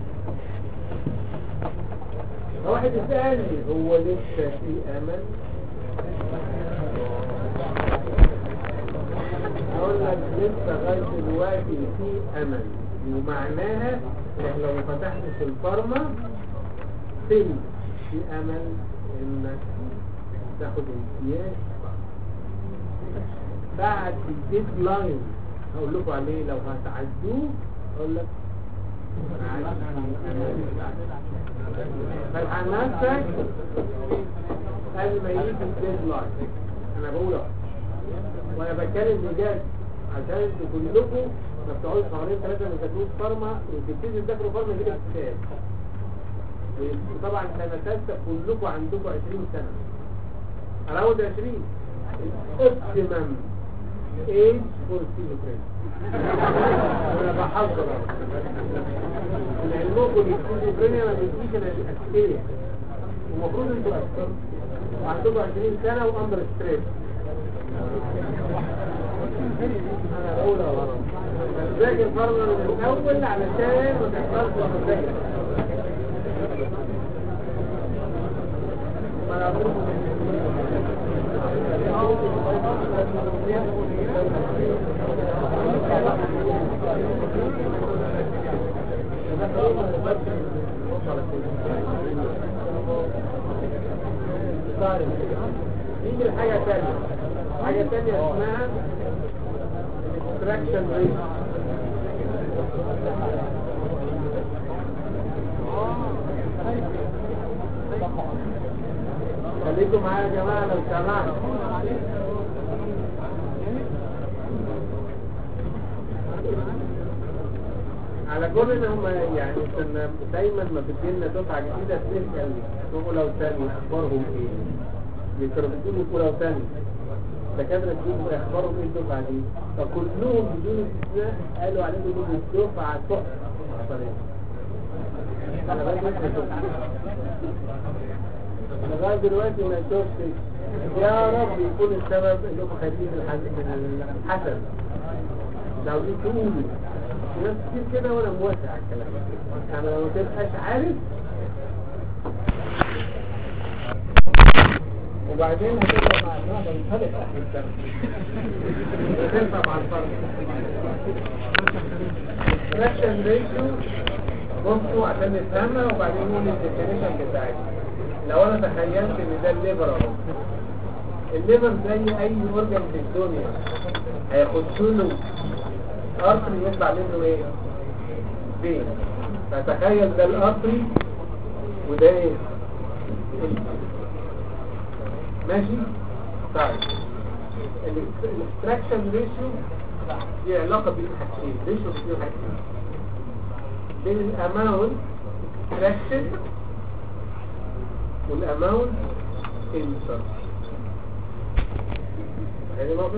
واحد يسألني هو لسه في امل اقول لك لسه لغايه دلوقتي في امل ومعناها انك لو ما فتحتش الفارما في في امل انك تاخد امتياز بعد الديدلاين هقول لكم عليه لو هتعدوه اقول لك فالحق نفسك قبل ما يجي الديدلاين انا بقول اهو وانا بتكلم بجد عشان انتوا كلكم ما بتقعدوا شهرين ثلاثه ما تاكلوش فارما وتبتدوا تذاكروا فارما يجيلك اكتئاب وطبعا سنه ثالثه كلكم عندكم 20 سنه اراوند 20 الاوبتيمم ايج فور سيلوكرين وانا بحذر لعلمكم السيلوكرين ما بيديش الاسئله ومفروض انتوا اكتر وعندكم 20 سنه واندر ستريس انا بقول اهو بذاكر فرضا من الاول علشان ما تحصلش وانا بذاكر ما انا أقول نيجي لحاجة تانية حاجة تانية اسمها الاكستراكشن ريت خليكم معايا يا جماعة لو سمحت على كل ان هم يعني كنا دايما ما بتجيلنا دفعة جديدة بتسأل في اولى وثانية اخبارهم ايه كانوا بيقولوا في اولى وثانية الدكاترة بيقولوا اخبارهم ايه الدفعة دي فكلهم بدون استثناء قالوا عليهم دي الدفعة تحفة عصرية انا بقى ما شفتش لغاية دلوقتي ما شفتش يا رب يكون السبب انكم خايفين من الحسد من الحسد لو دي تقولوا في ناس كتير كده وانا موافق على الكلام يعني لو ما تبقاش عارف وبعدين هتبقى مع النوع ده منطلق احنا الدرس هتنفع مع الفرق fraction ratio بصوا عشان نفهمها وبعدين نقول الديفينيشن بتاعتها لو انا تخيلت ان ده الليفر اهو الليفر زي اي اورجن في الدنيا هيخش له ارتري يطلع منه ايه فين فتخيل ده الارتري وده ايه ماشي طيب الاكستراكشن ريشيو دي علاقه بين حاجتين ريشيو بين حاجتين بين الاماونت اكستراكشن والاماونت انتر هذه نقطه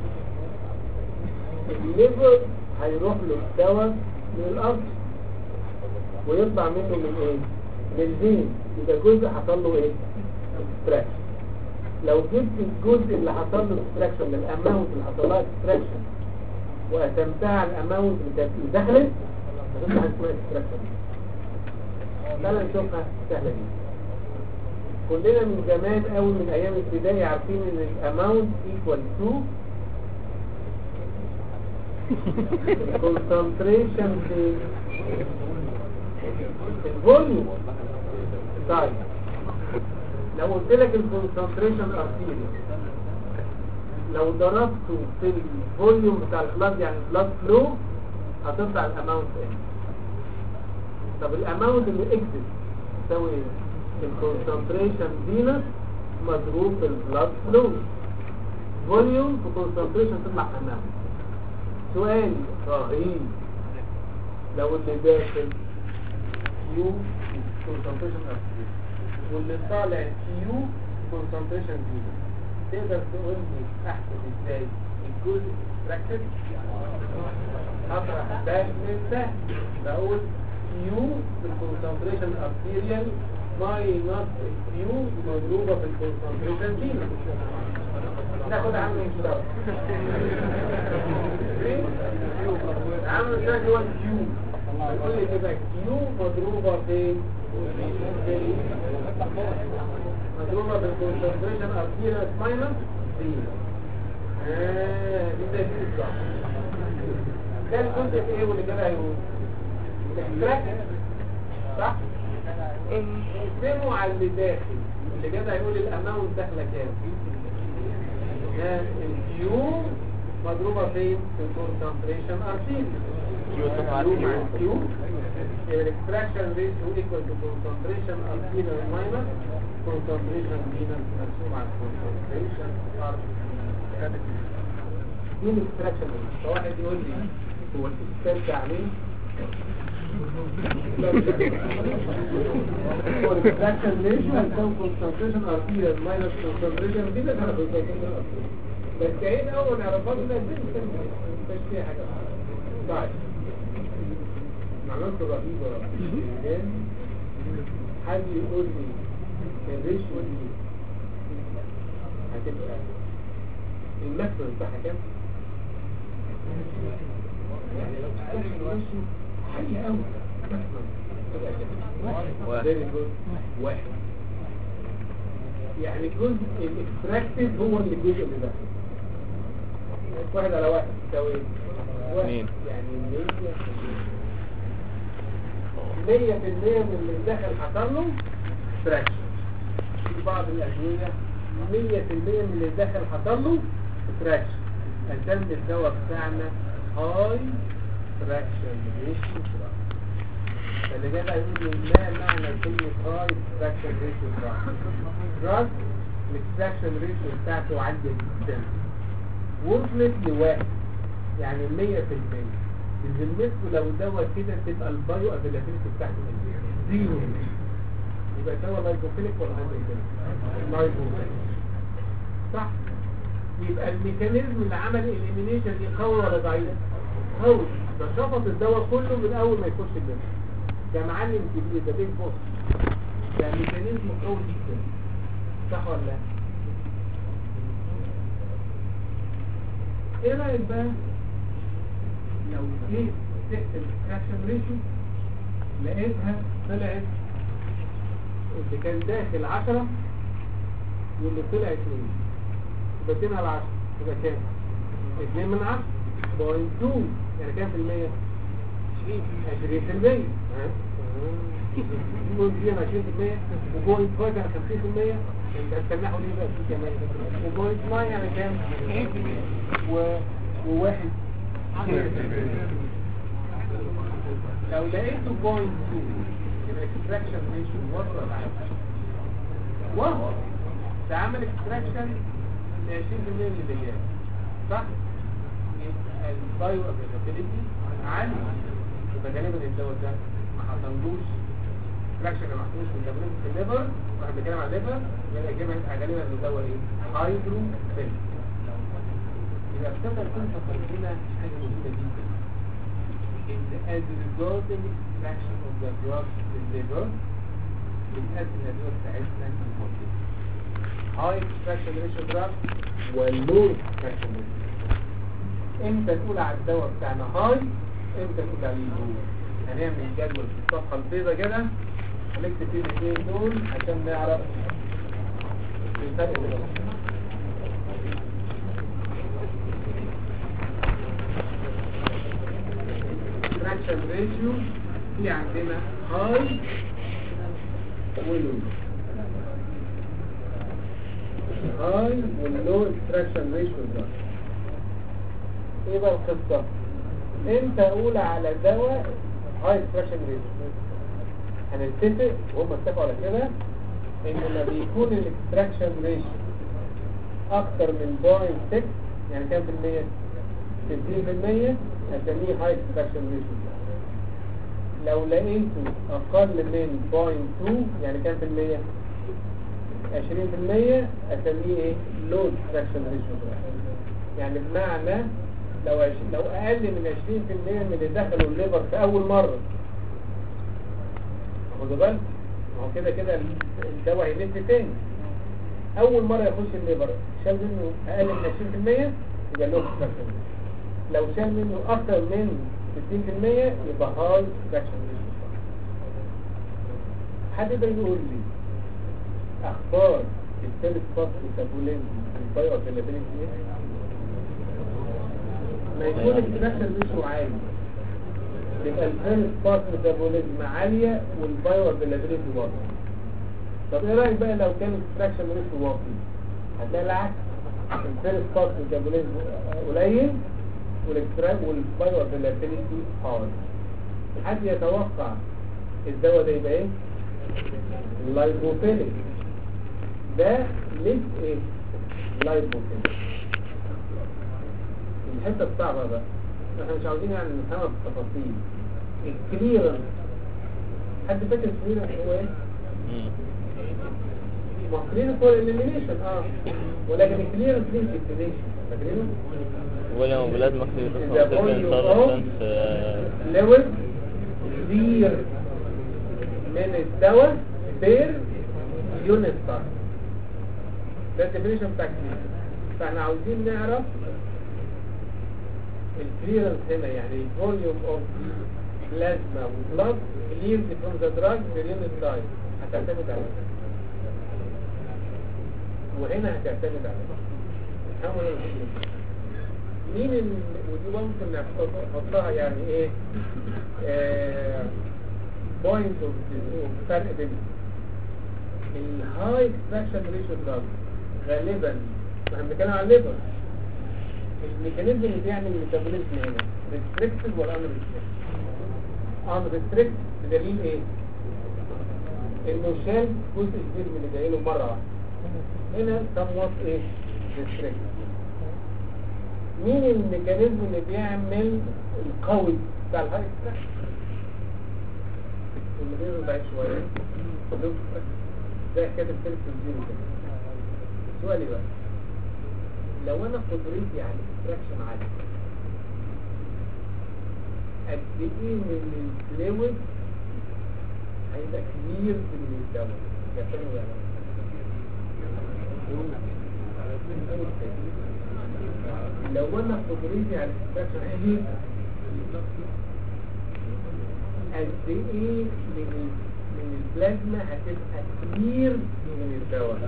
الليفر هيروح له الدواء من الارض ويطلع منه من ايه من الفين يبقى جزء حصل له ايه اكستراكشن لو جبت الجزء اللي حصل له اكستراكشن من الاماونت اللي حصل لها اكستراكشن وقسمتها على الاماونت اللي دخلت هتطلع اسمها اكستراكشن تعالى نشوفها سهله دي كلنا من زمان قوي من ايام ابتدائي عارفين ان الاماونت ايكوال تو concentration في الفوليوم طيب لو قلت لك الكونسنتريشن ارتيري لو ضربته في الفوليوم بتاع البلاد يعني البلاد فلو هتطلع الاماونت ايه طب الاماونت اللي اكزت تساوي ايه الكونسنتريشن فينس مضروب في البلاد فلو فوليوم في كونسنتريشن تطلع اماونت سؤال رهيب لو اللي داخل كيو كونسنتريشن ارتيري واللي طالع كيو كونسنتريشن فينس تقدر تقول لي احسب ازاي الجزء ركز اطرح ده من ده بقول كيو بالكونسنتريشن ارتيريال ماينس كيو مضروبه في الكونسنتريشن فينس ناخد عامل مشترك عامل مشترك هو الكيو يقول لي كده كيو مضروبه في مضروبة بالكونسنتريشن ارتيريس ماينس دي اااه دي زي دي بالظبط ده الجزء في ايه واللي كده هيقول الاكستراكت صح؟ اقسموا على اللي داخل اللي كده هيقول الاماونت داخله كام ها الكيو مضروبة فين؟ في الكونسنتريشن ارتيريس كيو مع كيو الاكستراكشن ريشيو ايكوال تو كونسنتريشن ارتيريال ماينس concentration venous مرسوم على concentration دي الاكستراكشن فواحد يقول لي هو الاكستراكشن عليه هو الاكستراكشن ليش هيكون concentration arterial minus concentration venous على concentration arterial بس عين اول نعرفها لنا ازاي نسمي مش فيها حاجه طيب معلومات رهيبه حد يقول لي الريشيو دي هتبقى الماكسيمم بتاعها كام؟ يعني لو تحسب الريشيو عالية قوي ماكسيمم تبقى كام؟ واحد. Very good. واحد يعني الجزء الاكستراكتد هو اللي الجزء اللي داخل واحد على واحد تساوي ايه؟ واحد. اتنين. يعني مية في المية مية في المية من اللي داخل حصل له اكستراكشن في بعض الأدوية 100% من اللي داخل حصل له تراكشن عشان الدواء بتاعنا هاي فراكشن ريشيو دراج اللي جاي بقى يقول لي ما معنى كلمة هاي فراكشن ريشيو دراج دراج الاكستراكشن ريشيو بتاعته عالية جدا وصلت لواحد يعني 100% بذمتكم لو دواء كده تبقى البايو افيلابيلتي بتاعته زيرو يبقى دواء لايكوفيليك ولا هايدروفيليك؟ لايكوفيليك صح يبقى الميكانيزم اللي عمل الاليمينيشن دي قوي ولا ضعيف؟ قوي ده شفط الدواء كله من اول ما يخش الجسم ده معلم كبير ده بيج بوس ده ميكانيزم قوي جدا صح ولا لا؟ ايه رايك بقى لو جيت تحسب الكراكشن ريشيو لقيتها طلعت اللي كان داخل 10 واللي طلع 2 يبقى 2 على 10 يبقى كام؟ 2 من 10 بوينت 2 يعني كام في المية؟ 20 20 في المية ها؟ بوينت 2 20 في المية وبوينت 5 يعني 50 في المية انت هتسمحوا ليه بقى في كمان وبوينت 9 يعني كام؟ 90% و... وواحد لو لقيته بوينت 2 يبقى الاكستراكشن ريشيو وصل على وهو ده عمل اكستراكشن ل 20% من الليجان صح؟ يبقى البايو افيلابيلتي عالي يبقى غالبا الدواء ده ما حصلوش اكستراكشن ما حصلوش من تمرين في الليفر واحنا بنتكلم على الليفر يبقى الاجابه هتبقى غالبا ان الدواء ايه؟ هايدروفيل يبقى ابتدى الكونسبت هنا حاجه مهمه جدا ان as a result of extraction of the drug in the liver بتقدم الادويه بتاعتنا المفضله high extraction ratio drug والlow extraction ratio امتى نقول على الدواء بتاعنا هاي امتى نقول عليه لو هنعمل جدول في الصفحه البيضاء كده هنكتب فيه الاثنين دول عشان نعرف الفرق بينهم extraction ratio في عندنا high ولو high واللو extraction ratio ده ايه بقى القصة انت اقول على دواء high extraction ratio هنتفق وهم اتفقوا على كده ان لما بيكون الاكستراكشن ريشيو اكتر من 0.6 يعني كام في المية 60% هسميه هاي اكستراكشن ريشيو لو لقيته اقل من 0.2 يعني كام في المية 20% اسميه ايه لو اكستراكشن ريشيو يعني بمعنى لو عش... لو اقل من 20% من اللي دخلوا الليفر في اول مرة خدوا بالك ما هو كده كده الدواء هيلف تاني اول مرة يخش الليفر شال منه اقل من 20% يبقى له اكستراكشن لو شال منه اكتر من 60% يبقى هاي اكستراكشن حد يقدر يقول لي اخبار الثالث فصل ميتابوليزم البايو افيلابيلتي ايه؟ ما يكون الاكستراكشن ريشيو عالي يبقى الثالث فصل ميتابوليزم عالية والبايو افيلابيلتي واطي طب ايه رايك بقى لو كان الاكستراكشن ريشيو واطي هتلاقي العكس الثالث فصل ميتابوليزم قليل والاكستراك والبايو افيلابيلتي عالي حد يتوقع الدواء ده يبقى ايه؟ لايبوفيليك ده ليس ايه لايبوفيليك الحته الصعبه بقى احنا مش عاوزين يعني نفهمها بالتفاصيل الكليرنس حد فاكر الكليرنس هو ايه ما كليرنس هو الاليمينيشن اه ولكن الكليرنس ليه ديستنيشن فاكرينه ولا بلاد مكتب إذا volume of ليفل كبير من الدواء بير يونت تايم ده الديفينيشن بتاع الكليرنس فاحنا عاوزين نعرف الكليرنس هنا يعني فوليوم اوف بلازما وبلاد كليرد فروم ذا دراج بير يونت تايم هتعتمد على ده وهنا هتعتمد على ده نحاول نشوف. مين ال... ودي ممكن نحطها يعني ايه بوينت اوف فرق بين الهاي اكستراكشن ريشيو دراج غالبا احنا بنتكلم عن الليفر الميكانيزم اللي بيعمل الميتابوليزم هنا ريستريكتد ولا ان ريستريكتد ان ريستريكتد بدليل ايه انه شال جزء كبير من اللي جاي له مره واحده هنا somewhat ايه ريستريكتد مين الميكانيزم اللي بيعمل القوي بتاع الهاي ستريس اللي غيره ضعيف شويه لو ده كده الفيرست زيرو كده سؤالي بقى لو انا قدرتي على الاكستراكشن عاليه قد ايه من الفلويد هيبقى كبير من الدواء يعتمد على لو انا قدرتي على الاكستراكشن عاليه قد ايه من ال- من البلازما هتبقى كتير من الدواء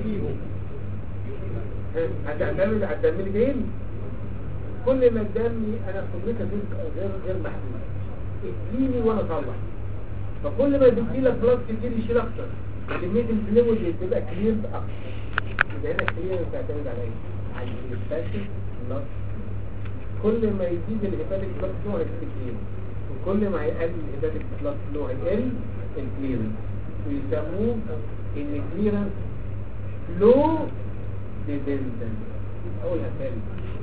هتعتمد على الدم اللي جاي لي. كل ما الدم انا قدرتي غير غير غير محدوده اديني وانا اطلع فكل ما بيجي لك بلاد كتير يشيل اكتر كميه الفلويد اللي بتبقى كلير اكتر يبقى هنا كلير بتعتمد على ايه؟ على الهيباتيك بلاد كل ما يزيد الهيباتيك بلاد فلو هيزيد كلير وكل ما هيقل الهيباتيك بلاد فلو هيقل الكليرنس ويسموه ان كليرنس فلو ديبندنت اقولها تاني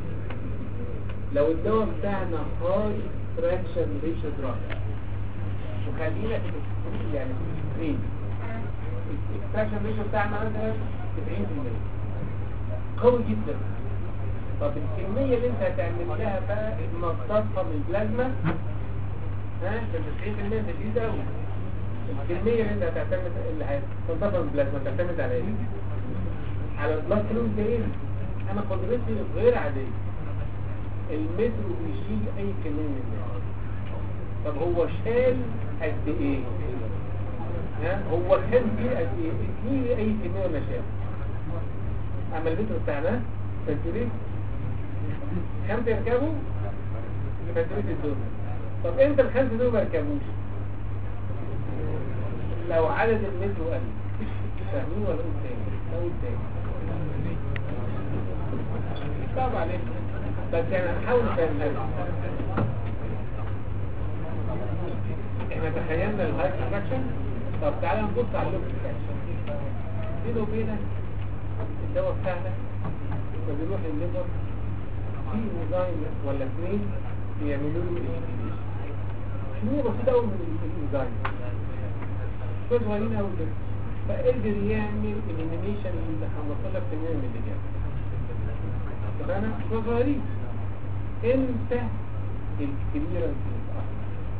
لو الدواء بتاعنا هاي اكستراكشن ريشيو دراج وخلينا في الاكستريم يعني في الاكستريم الاكستراكشن ريشيو بتاعنا مثلا 90% قوي جدا طب الكمية اللي انت هتعمل لها بقى نقطتها من البلازما ها ده 90% ده شديد قوي الكمية اللي انت هتعتمد اللي هتنضفها من البلازما تعتمد على ايه؟ على البلاد فلو ده ايه؟ انا قدرتي غير عادية المتر بيشيل اي كمية من الناس طب هو شال قد ايه؟ ها هو كان فيه قد ايه؟ اديني اي كمية ولا شال اما المتر بتاعنا فاتوريت خمسة يركبوا فاتوريت الدنيا طب امتى الخمسة دول ما يركبوش؟ لو عدد المتر قل فاهمين ولا قول تاني؟ لا قول تاني صعب عليك بس يعني هنحاول نفهمها احنا تخيلنا الهاي كونتراكشن طب تعالى نبص على اللوك كونتراكشن بينه وبينك الدواء بتاعنا فبيروح الليفر في انزيم ولا اثنين بيعملوا له اليمينيشن كمية بسيطة قوي من الانزيم شوية صغيرين قوي كده فقدر يعمل اليمينيشن ل 15% من اللي جاب اتفقنا؟ شوية صغيرين امتى الكليرنس يتأثر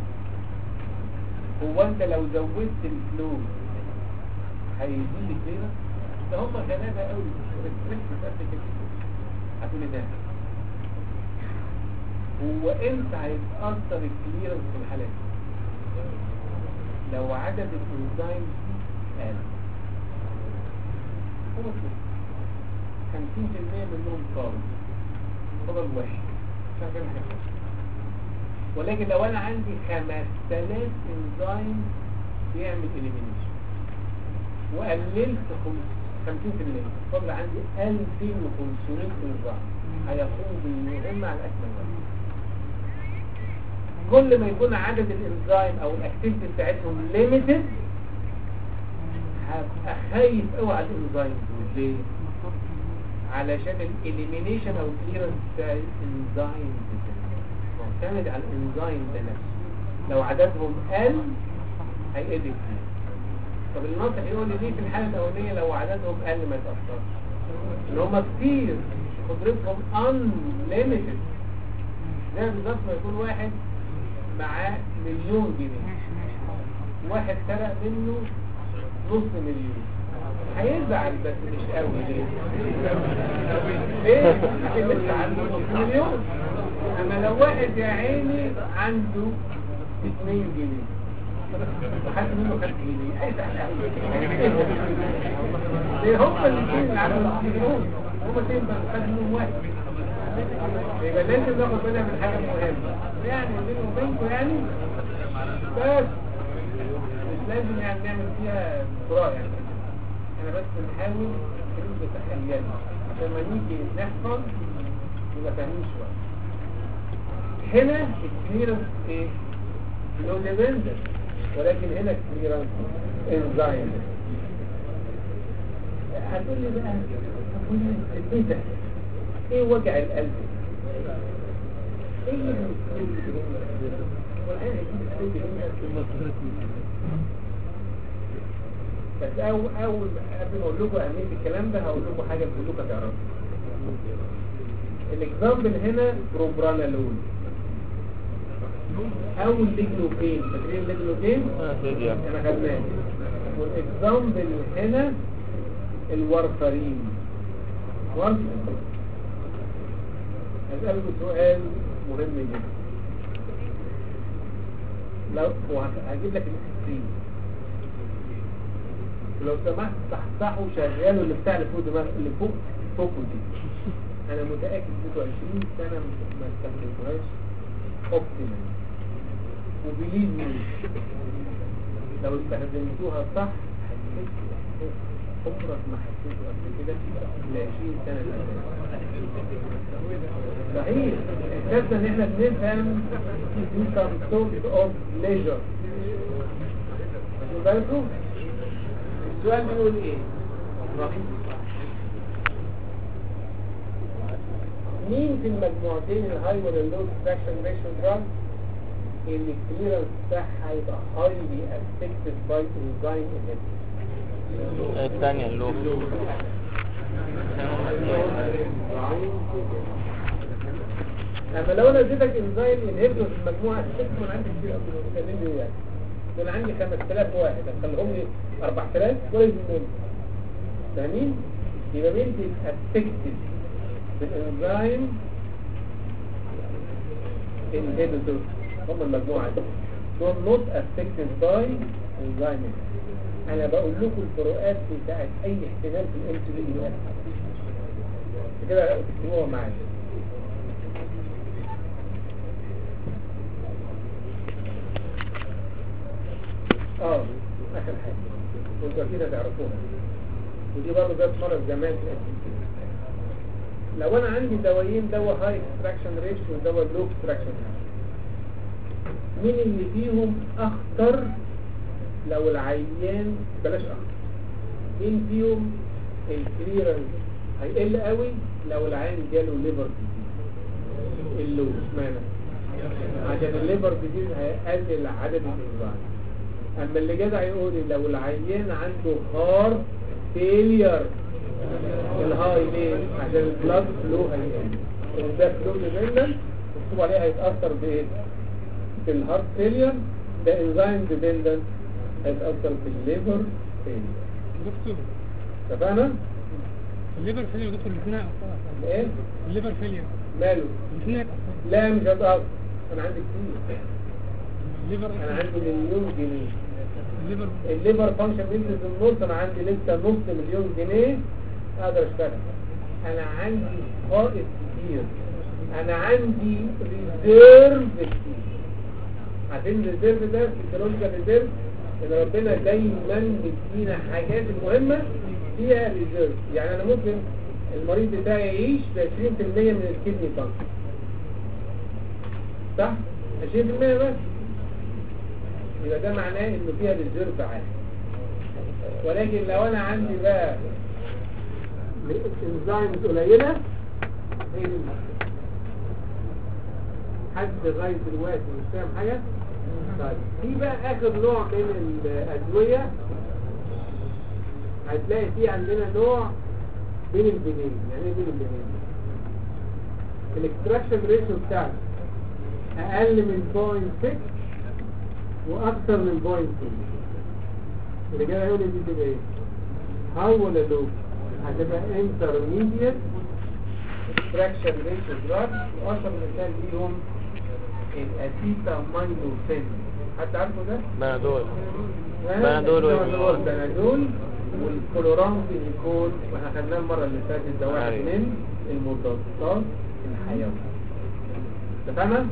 هو انت لو زودت الفلو هيزيد الكليرنس ده هم غلابة قوي ريستريكت قد كده هتقولي ده هو امتى هيتأثر الكليرنس في الحالة دي لو عدد الانزيم قل هو كده 50% منهم طاروا فضل واحد عشان كده حاجة ولكن لو انا عندي 5000 انزيم بيعمل اليمينيشن وقللت خمس- 50% فضل عندي 2500 انزيم هيقوم بالمهمة على اكمل وجه كل ما يكون عدد الانزيم او الاكتيفيتي بتاعتهم ليميتد هبقى خايف قوي على الانزيم دول ليه؟ علشان الاليمينيشن او الكليرنس بتاع الانزيم معتمد على الانزيم ده نفسه لو عددهم قل هيقل كتير طب الناطق يقول لي ليه في الحالة الأولانية لو عددهم قل ما يتأثرش ان هم كتير قدرتهم unlimited زي بالظبط ما يكون واحد معاه مليون جنيه واحد سرق منه نص مليون هيزعل بس مش قوي ليه؟ ليه؟ عشان لسه عنده نص مليون اما لو واحد يا عيني عنده 2 جنيه وحد منه 5 جنيه هيزعل قوي ليه هم الاثنين اللي عندهم نص مليون هم الاثنين بس خد منهم واحد يبقى لازم ناخد بالنا من حاجه مهمه يعني بيني وبينكم يعني بس مش لازم يعني نعمل فيها قراءه يعني احنا بس بنحاول حلول تخيلي عشان ما نيجي نحفظ يبقى فاهمين شويه هنا الكليرنس ايه لو ديبندنت ولكن هنا الكليرنس انزايم هتقول لي بقى هتقول لي ايه ده ايه وجع القلب ايه اللي بيصير هنا والآن هيجيب القلب هنا بس أول أول قبل ما أقول لكم أهمية الكلام ده هقول لكم حاجة بقول لكم هتعرفوا الإكزامبل هنا بروبرانالول أو الليجلوكين فاكرين الليجلوكين؟ اه سيدي أنا خدناه والإكزامبل هنا الورفرين وارفرين هسألكم سؤال مهم جدا لو وهجيب لك الاكستريم لو سمحت صحصحوا شغالوا اللي بتاع اللي فوق دماغ اللي فوق فوقه دي انا متاكد انكم 20 سنه ما استخدمتوهاش اوبتيمال وبليز مي لو استخدمتوها صح هتحسوا إحساس عمرك ما حسيته قبل كده ل 20 سنه اللي فاتت. صحيح احساسنا ان احنا بنفهم do some sort of pleasure واخدين بالكم السؤال بيقول ايه مين في المجموعتين الهاي ولا اللو اكستراكشن ريشيو دراج اللي الكليرنس بتاعها يبقى highly affected by enzyme inhibitor الثانية اللو اما لو انا اديتك انزايم انهبيتور في المجموعه الست من عندي كتير قوي كلمني يعني دول عندي 5000 واحد هخليهم لي 4000 ولا يهمني فاهمين يبقى مين افكتد بالانزايم انهبيتور هم المجموعه دي دول نوت افكتد باي انزايم انا بقول لكم الفروقات بتاعت اي احتمال في الام تي بي كده تكتبوها معايا اه اخر حاجه وانتوا اكيد هتعرفوها ودي برضه جت مره زمان في الأسئلة. لو انا عندي دوايين دواء هاي اكستراكشن ريشيو ودواء لو اكستراكشن مين اللي فيهم اخطر لو العيان بلاش اخطر مين فيهم الكليرنس هيقل قوي لو العيان جاله ليفر ديزيز اللو اشمعنى عشان الليفر ديزيز هيقلل عدد الانزيم اما اللي جدع يقول لي لو العيان عنده هارت فيلير الهاي ليه عشان البلاد فلو هيقل ده فلو ديبندنت مكتوب عليه هيتاثر بايه في الهارت فيلير ده انزيم ديبندنت هيتاثر في الليفر فيلير دكتور اتفقنا الليفر فيلير يا دكتور الاثنين هيأثروا ايه الليفر فيلير ماله الاثنين هيتأثروا لا مش هتاثر انا عندي كتير الليفر انا عندي مليون جنيه الليفر الليفر فانكشن بينزل في النص انا عندي لسه نص مليون جنيه اقدر اشتغل انا عندي فائض كتير انا عندي ريزيرف كتير عارفين الريزيرف ده فيسيولوجيكال ريزيرف ان ربنا دايما مدينا حاجات المهمه فيها ريزيرف يعني انا ممكن المريض بتاعي يعيش ب 20% من الكدني فانكشن صح 20% بس يبقى ده معناه انه فيها ريزيرف عالي ولكن لو انا عندي بقى انزيمز قليله هي دي المشكله حد لغايه دلوقتي مش فاهم حاجه طيب في بقى اخر نوع من الادويه هتلاقي في عندنا نوع بين البنين يعني ايه بين البنين الاكستراكشن ريشيو بتاعته اقل من 0.6 واكثر من 0.2 اللي جاي يقول لي دي تبقى ايه هاو ولا لو هتبقى intermediate extraction ratio drug واشهر مثال ليهم الاسيتامينوفين حد عارفه ده؟ بنادول ها؟ بنادول الأسيتامينوفين، والإيمون. بنادول والكلورامفينيكول واحنا خدناه المره اللي فاتت ده واحد أيوة. من المضادات الحيويه اتفقنا؟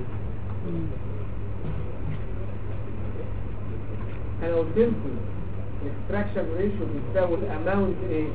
انا قلت لكم الاكستراكشن ريشيو بيساوي الاماونت ايه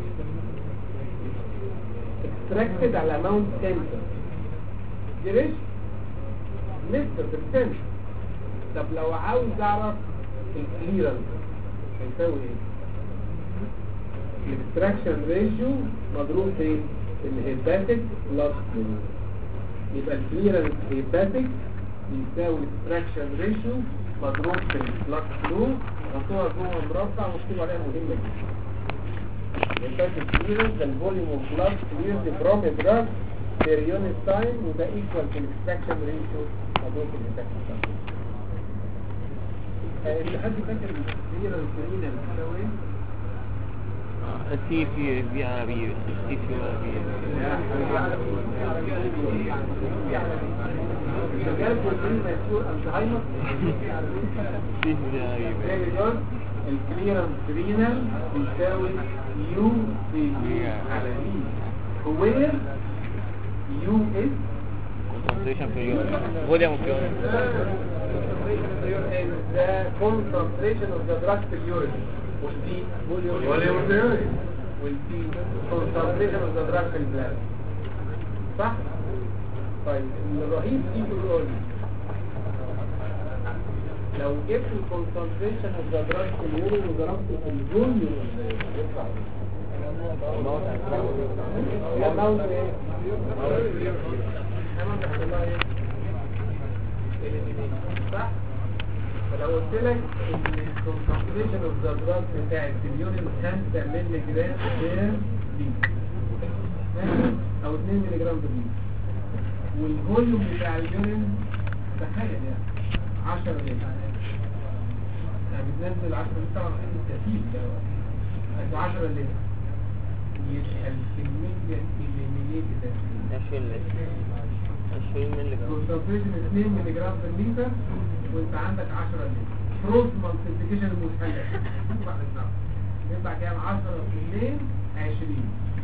اكستراكتد على اماونت انتر دي ريشيو لسه بالسنس طب لو عاوز اعرف الكليرنس هيساوي ايه الاكستراكشن ريشيو مضروب في الهيباتيك بلس فلو يبقى الكليرنس هيباتيك يساوي الاكستراكشن ريشيو مضروب في البلس فلو مكتوبه جوه مربع مكتوب عليها مهمه جدا الهيباتيك كليرنس ده الفوليوم اوف بلس كليرد فروم دراج per unit time وده equal to الاكستراكشن ريشيو مضروب في الهيباتيك اللي حد فاكر الكليرنس هنا بتساوي ايه؟ السي في في عربية السي في شغال بروتين مشهور الزهايمر السي في عربية الكليرنس رينال يساوي يو سي على دي وير يو اس concentration per unit volume per unit the concentration of the drug per unit والدي volume of the unit والدي concentration of the drug per blood صح؟ طيب الرهيب دي بيقول لي لو جبت الكونسنتريشن اوف ذا دراج في اليورين وضربته في الفوليوم يطلع الاماونت ايه؟ الاماونت هيحصل لها ايه؟ elimination. صح؟ فلو قلت لك ان الكونسنتريشن اوف ذا دراج بتاعت في اليورين 5 مللي جرام بير لتر ماشي؟ او 2 مللي جرام بير لتر والفوليوم بتاع اليورين تخيل يعني 10 لتر يعني بتنزل 10 لتر طبعا في التسييل ده بس 10 لتر يبقى الكمية الليمينيت ده 20 20 مللي جرام كونسنتريشن 2 مللي جرام في الليتر وانت عندك 10 لتر كروس مالتيبيكيشن المتحلل يطلع كام 10 في 2 20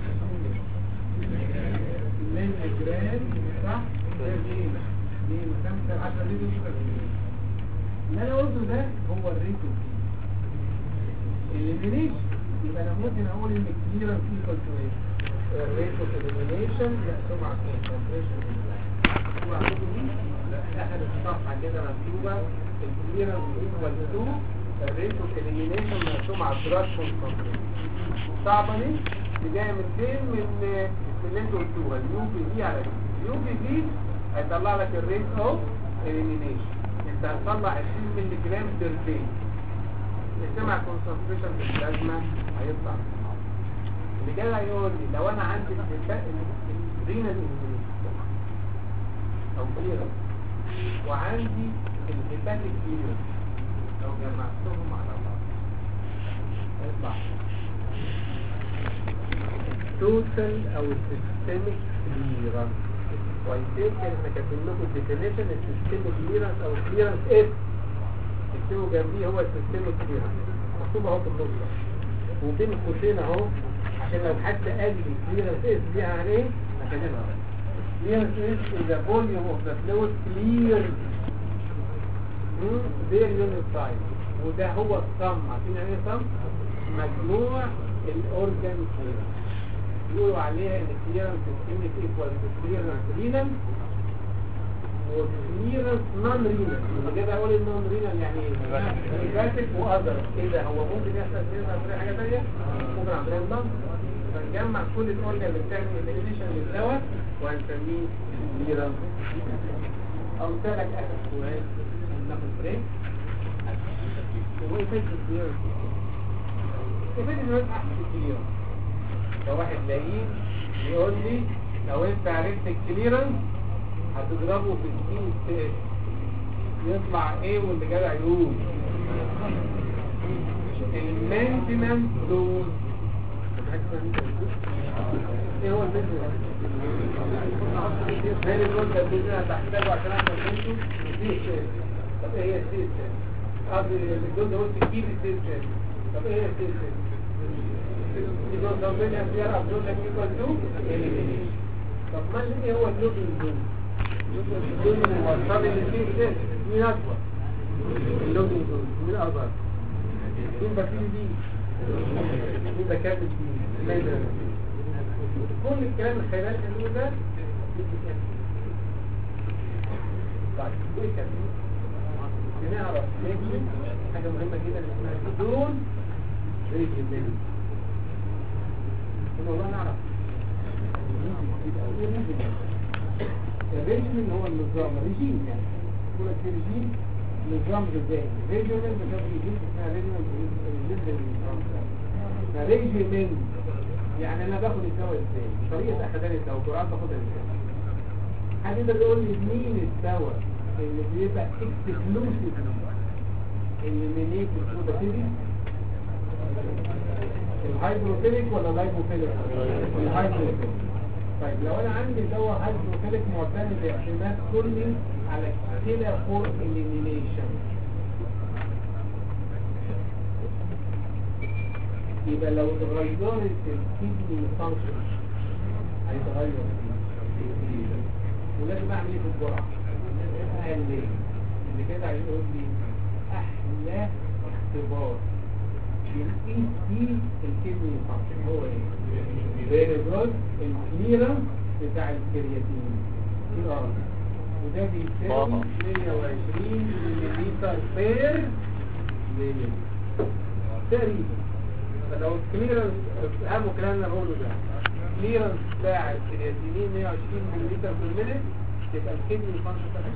مللي جرام صح؟ ده 2 2 5 10 لتر يبقى اللي انا قلته ده هو الريت الاليمينيشن يبقى انا ممكن اقول ان الكليرنس ايكوال تو ايه الريت اوف الاليمينيشن مقسوم على الكونسنتريشن مكتوبه عندكم دي اخر الصفحه كده مكتوبه الكليرنس ايكوال تو الريت اوف الاليمينيشن مقسوم على الدراج كونسنتريشن صعبه دي دي جايه من فين من من اللي انتوا قلتوها اليو بي دي على دي اليو بي دي هيطلع لك الريت اوف الاليمينيشن انت هتطلع 20 مللي جرام بير داي سمع كونسنتريشن في البلازما هيطلع اللي جاي هيقول لي لو انا عندي الرينال او كليرا وعندي الهيباتيك كليرا لو جمعتهم على بعض هيطلع التوتال او السيستميك كليرانس ويتذكر ان كاتبين لكم الديفينيشن السيستميك كليرانس او كليرانس اس اكتبوا جنبيه هو السيستميك كليرانس مكتوب اهو في النص وبين قوسين اهو عشان لو حد قال لي كليرانس اس دي يعني ايه هكلمها كليرانس اس is the volume of the fluid clear their unit size وده هو الصم عارفين يعني ايه صم مجموع الاورجان كليرانس يقولوا عليها ان الكليرانس سيستميك ايكوال كليرانس رينال وكليرنس نون رينال اللي كده اقول النون رينال يعني ايه فاتك واذر كده هو ممكن يحصل كده عن طريق حاجه ثانيه ممكن عن طريق الضغط فنجمع كل الاورجان اللي بتعمل اليمينيشن للدواء وهنسميه كليرنس او لك اخر سؤال ناخد بريك هو ايه فكره الكليرنس ايه فكره الكليرنس احسن الكليرنس فواحد لاقيه يقول لي لو انت عرفت الكليرنس هتضربه في السين ستيت يطلع ايه واللي جدع يقول المينتنس دوز ايه هو المينتنس زي الجزء ده اللي هتحتاجه عشان اعمل بنته سي ستيت طب ايه هي السي ستيت قبل الجزء هو تجيب السي ستيت طب ايه هي السي ستيت يبقى لو بين اختيار ابلود ايكوال تو طب ما ايه هو اللوبين دوز اللوبين موصل للسي ستيت مين اكبر اللوبين دوز مين اكبر مين بكيل دي مين بكامل دي لا ده كل الكلام الخيال اللي ده طيب وايه كمان بنعرف لكن حاجة مهمة جدا اسمها بدون ريجيمنت والله نعرف الريجيم هو النظام ريجيم يعني يقول لك في ريجيم نظام غذائي ريجيم بتبقى ريجيم اسمها ريجيم ريجيم يعني انا باخد الدواء ازاي طريقه اخدان الدواء القران باخدها ازاي حد يقدر يقول لي مين الدواء اللي بيبقى اكسكلوسيف الليمينيت البروتيدي الهايدروفيليك ولا اللايبوفيليك الهايدروفيليك طيب لو انا عندي دواء هايدروفيليك معتمد اعتماد كلي على كلا فور اليمينيشن يبقى لو اتغيرت الكدني فانكشن هيتغير فيه ولازم اعمل ايه في الجرعه قال لي اللي كده هيقول لي احلى اختبار يقيس فيه الكدني فانكشن هو ايه غير جود الكليرنس بتاع الكرياتين دي ار وده بيساوي 120 مللي بير ملي تقريبا فلو الكليرنس اهم كلام اللي بقوله ده الكليرنس بتاع الكرياتينين 120 مللي في المينت تبقى الكدني فانكشن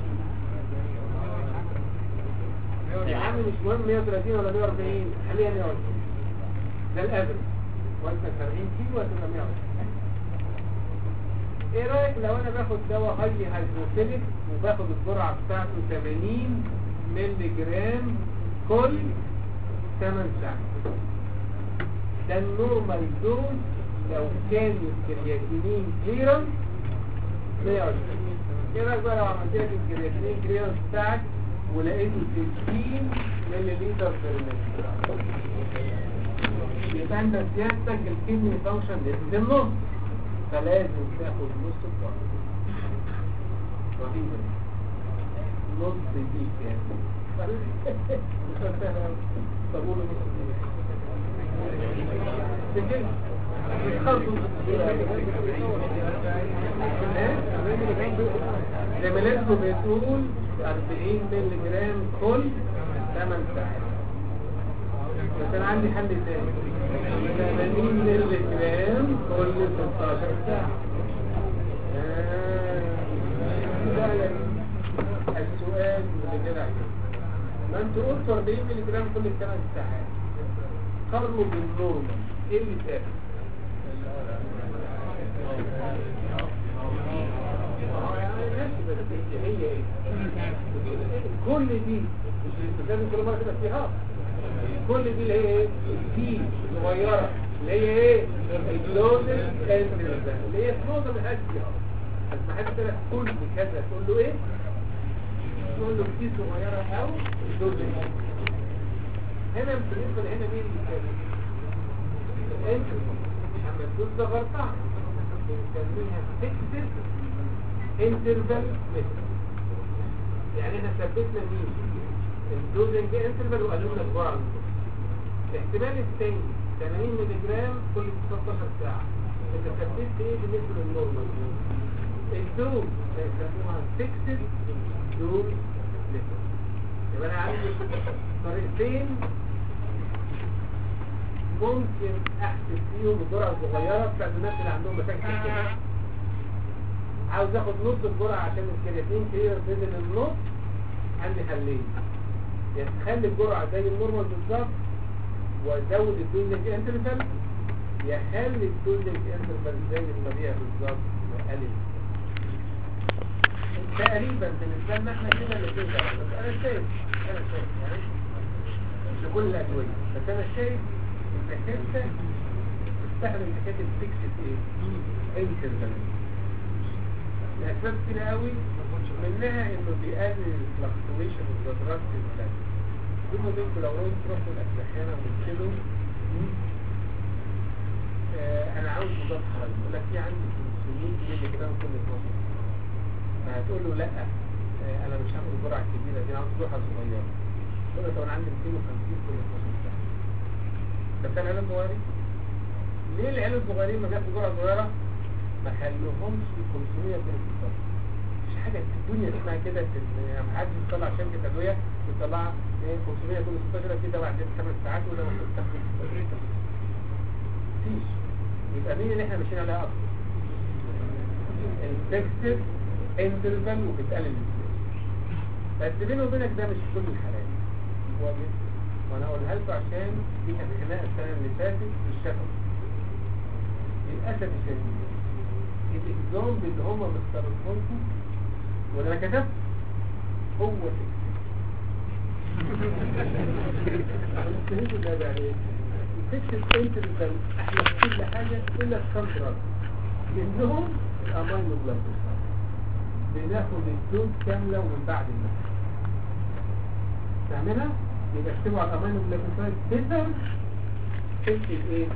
يا عم مش مهم 130 ولا 140 خليها 120 ده الافرج وزنك 70 كيلو هتبقى 120 ايه رايك لو انا باخد دواء هاي هيدروفيليك وباخد الجرعه بتاعته 80 مللي جرام كل 8 ساعات ده النورمال دوز لو كان الكرياتينين كليرنس 120 ايه رايك بقى لو عملت لك الكرياتينين كليرنس بتاعك ولقيته 60 مللي لتر في المتر يبقى انت سيادتك الكدني فانكشن لازم النص فلازم تاخد نص الجرعه رهيبه نص دي كام مش هتسهل قوي طب قولوا نص دي سجل مش خرطوا زميلاتكم بتقول 40 مللي جرام كل 8 ساعات بس انا عندي حل تاني 80 مللي جرام كل 16 ساعة آه. فعلا السؤال اللي كده ما انت قلت 40 مللي جرام كل 8 ساعات قارنوا بالنورمال ايه اللي تاخد هي ايه كل دي مش لازم كل مره تبقى فيها كل دي اللي هي ايه دي صغيره اللي هي ايه الجلوزل اللي هي سنوزه من حاجه فيها ما حد كده كل كذا تقول له ايه تقول له دي صغيره او الجلوزل هنا بالنسبه لهنا مين اللي انت اما الجزء ده غلطان بنسميها فيكسد انترفال ميثود يعني احنا ثبتنا مين الدوزنج انترفال وقالوا لنا الجرعه المتوسطه الاحتمال الثاني 80 مللي جرام كل 16 ساعه انت ثبتت ايه بالنسبه للنورمال الدوز بيسموها فيكسد دوز ميثود يبقى انا عندي طريقتين ممكن احسب فيهم الجرعه الصغيره بتاعت الناس اللي عندهم مشاكل في الكلى عاوز اخد نص الجرعه عشان الكرياتين كده تنزل النص عندي حلين يا تخلي الجرعه زي النورمال بالظبط وازود الدوزنج انترفال يا خلي الدوزنج انترفال زي المبيع بالظبط واقلل تقريبا بالنسبه لنا احنا كده الاثنين ده بس انا شايف انا شايف يعني مش كل الادويه بس انا شايف انك انت تستخدم حكايه الفيكس ايه انترفال لأسباب كتير قوي منها انه بيقلل الفلكتويشن والجدرات في البلد ثم بينكم لو رحت تروحوا الأسلحيانة وتشيلوا آه انا عاوز مضاد حرج يقول لك في عندي 500 مللي جرام كل 12 فهتقول له لا آه انا مش هاخد الجرعه الكبيره دي انا عاوز جرعه صغيره يقول له طب انا عندي 250 كل 12 ساعه ده بتاع العيال الصغيرين ليه العيال الصغيرين ما بياخدوا جرعه صغيره ما خلوهمش 500 كل 12 مش حاجه في الدنيا اسمها كده في ال- لما حد يطلع شركه ادويه بيطلع ايه 500 كل 16 في دواء عندنا خمس ساعات وده المفروض تاخده مفيش يبقى مين اللي احنا ماشيين عليها اكتر الفيكسد انترفال وبتقلل بس بيني وبينك ده مش كل الحالات كويس وانا اقولها لكم عشان دي كانت خناقه السنه اللي فاتت في الشفوي للاسف الشديد الاكزامبل اللي هم مختارينه لكم وانا أنا كتبت هو فكسد ده بقى ايه؟ فكسد انترفال احنا في كل حاجه الا الكونتراست منهم الامينو جلايكوسايد بناخد الدوز كامله ومن بعد النفس فاهمينها؟ يبقى اكتبوا على الامينو جلايكوسايد بيتر تكتب ايه؟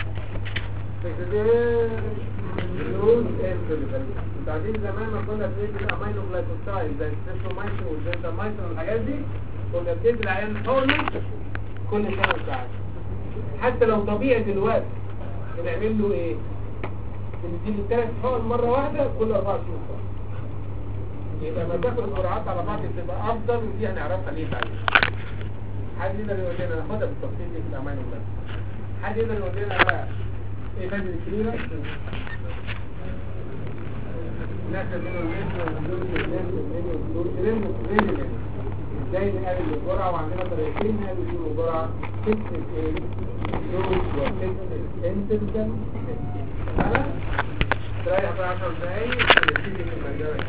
الدوز انترفال وبعدين زمان ما كنا بندي الامينو جلايكوسايد زي الستريبتومايسين والجنتامايسين والحاجات دي كنا بندي العيان هرمون كل سنه وساعات حتى لو طبيعي دلوقتي بنعمل له ايه؟ بنديله ثلاث حقن مرة واحدة كل 24 ساعة يبقى ما تاخد الجرعات على بعض بتبقى أفضل ودي هنعرفها ليه بعدين حد يقدر يقول لنا ناخدها بالتفصيل دي في الأمان والله حد يقدر يقول لنا بقى ايه فايدة الكليرة ناخد منه المتر والدور والدور والدور ازاي نقلل الجرعة وعندنا طريقتين نقلل فيهم الجرعة فكرة ايه؟ دوز وفكرة انترجن انا تريح بقى 10 دقايق ونبتدي في المجال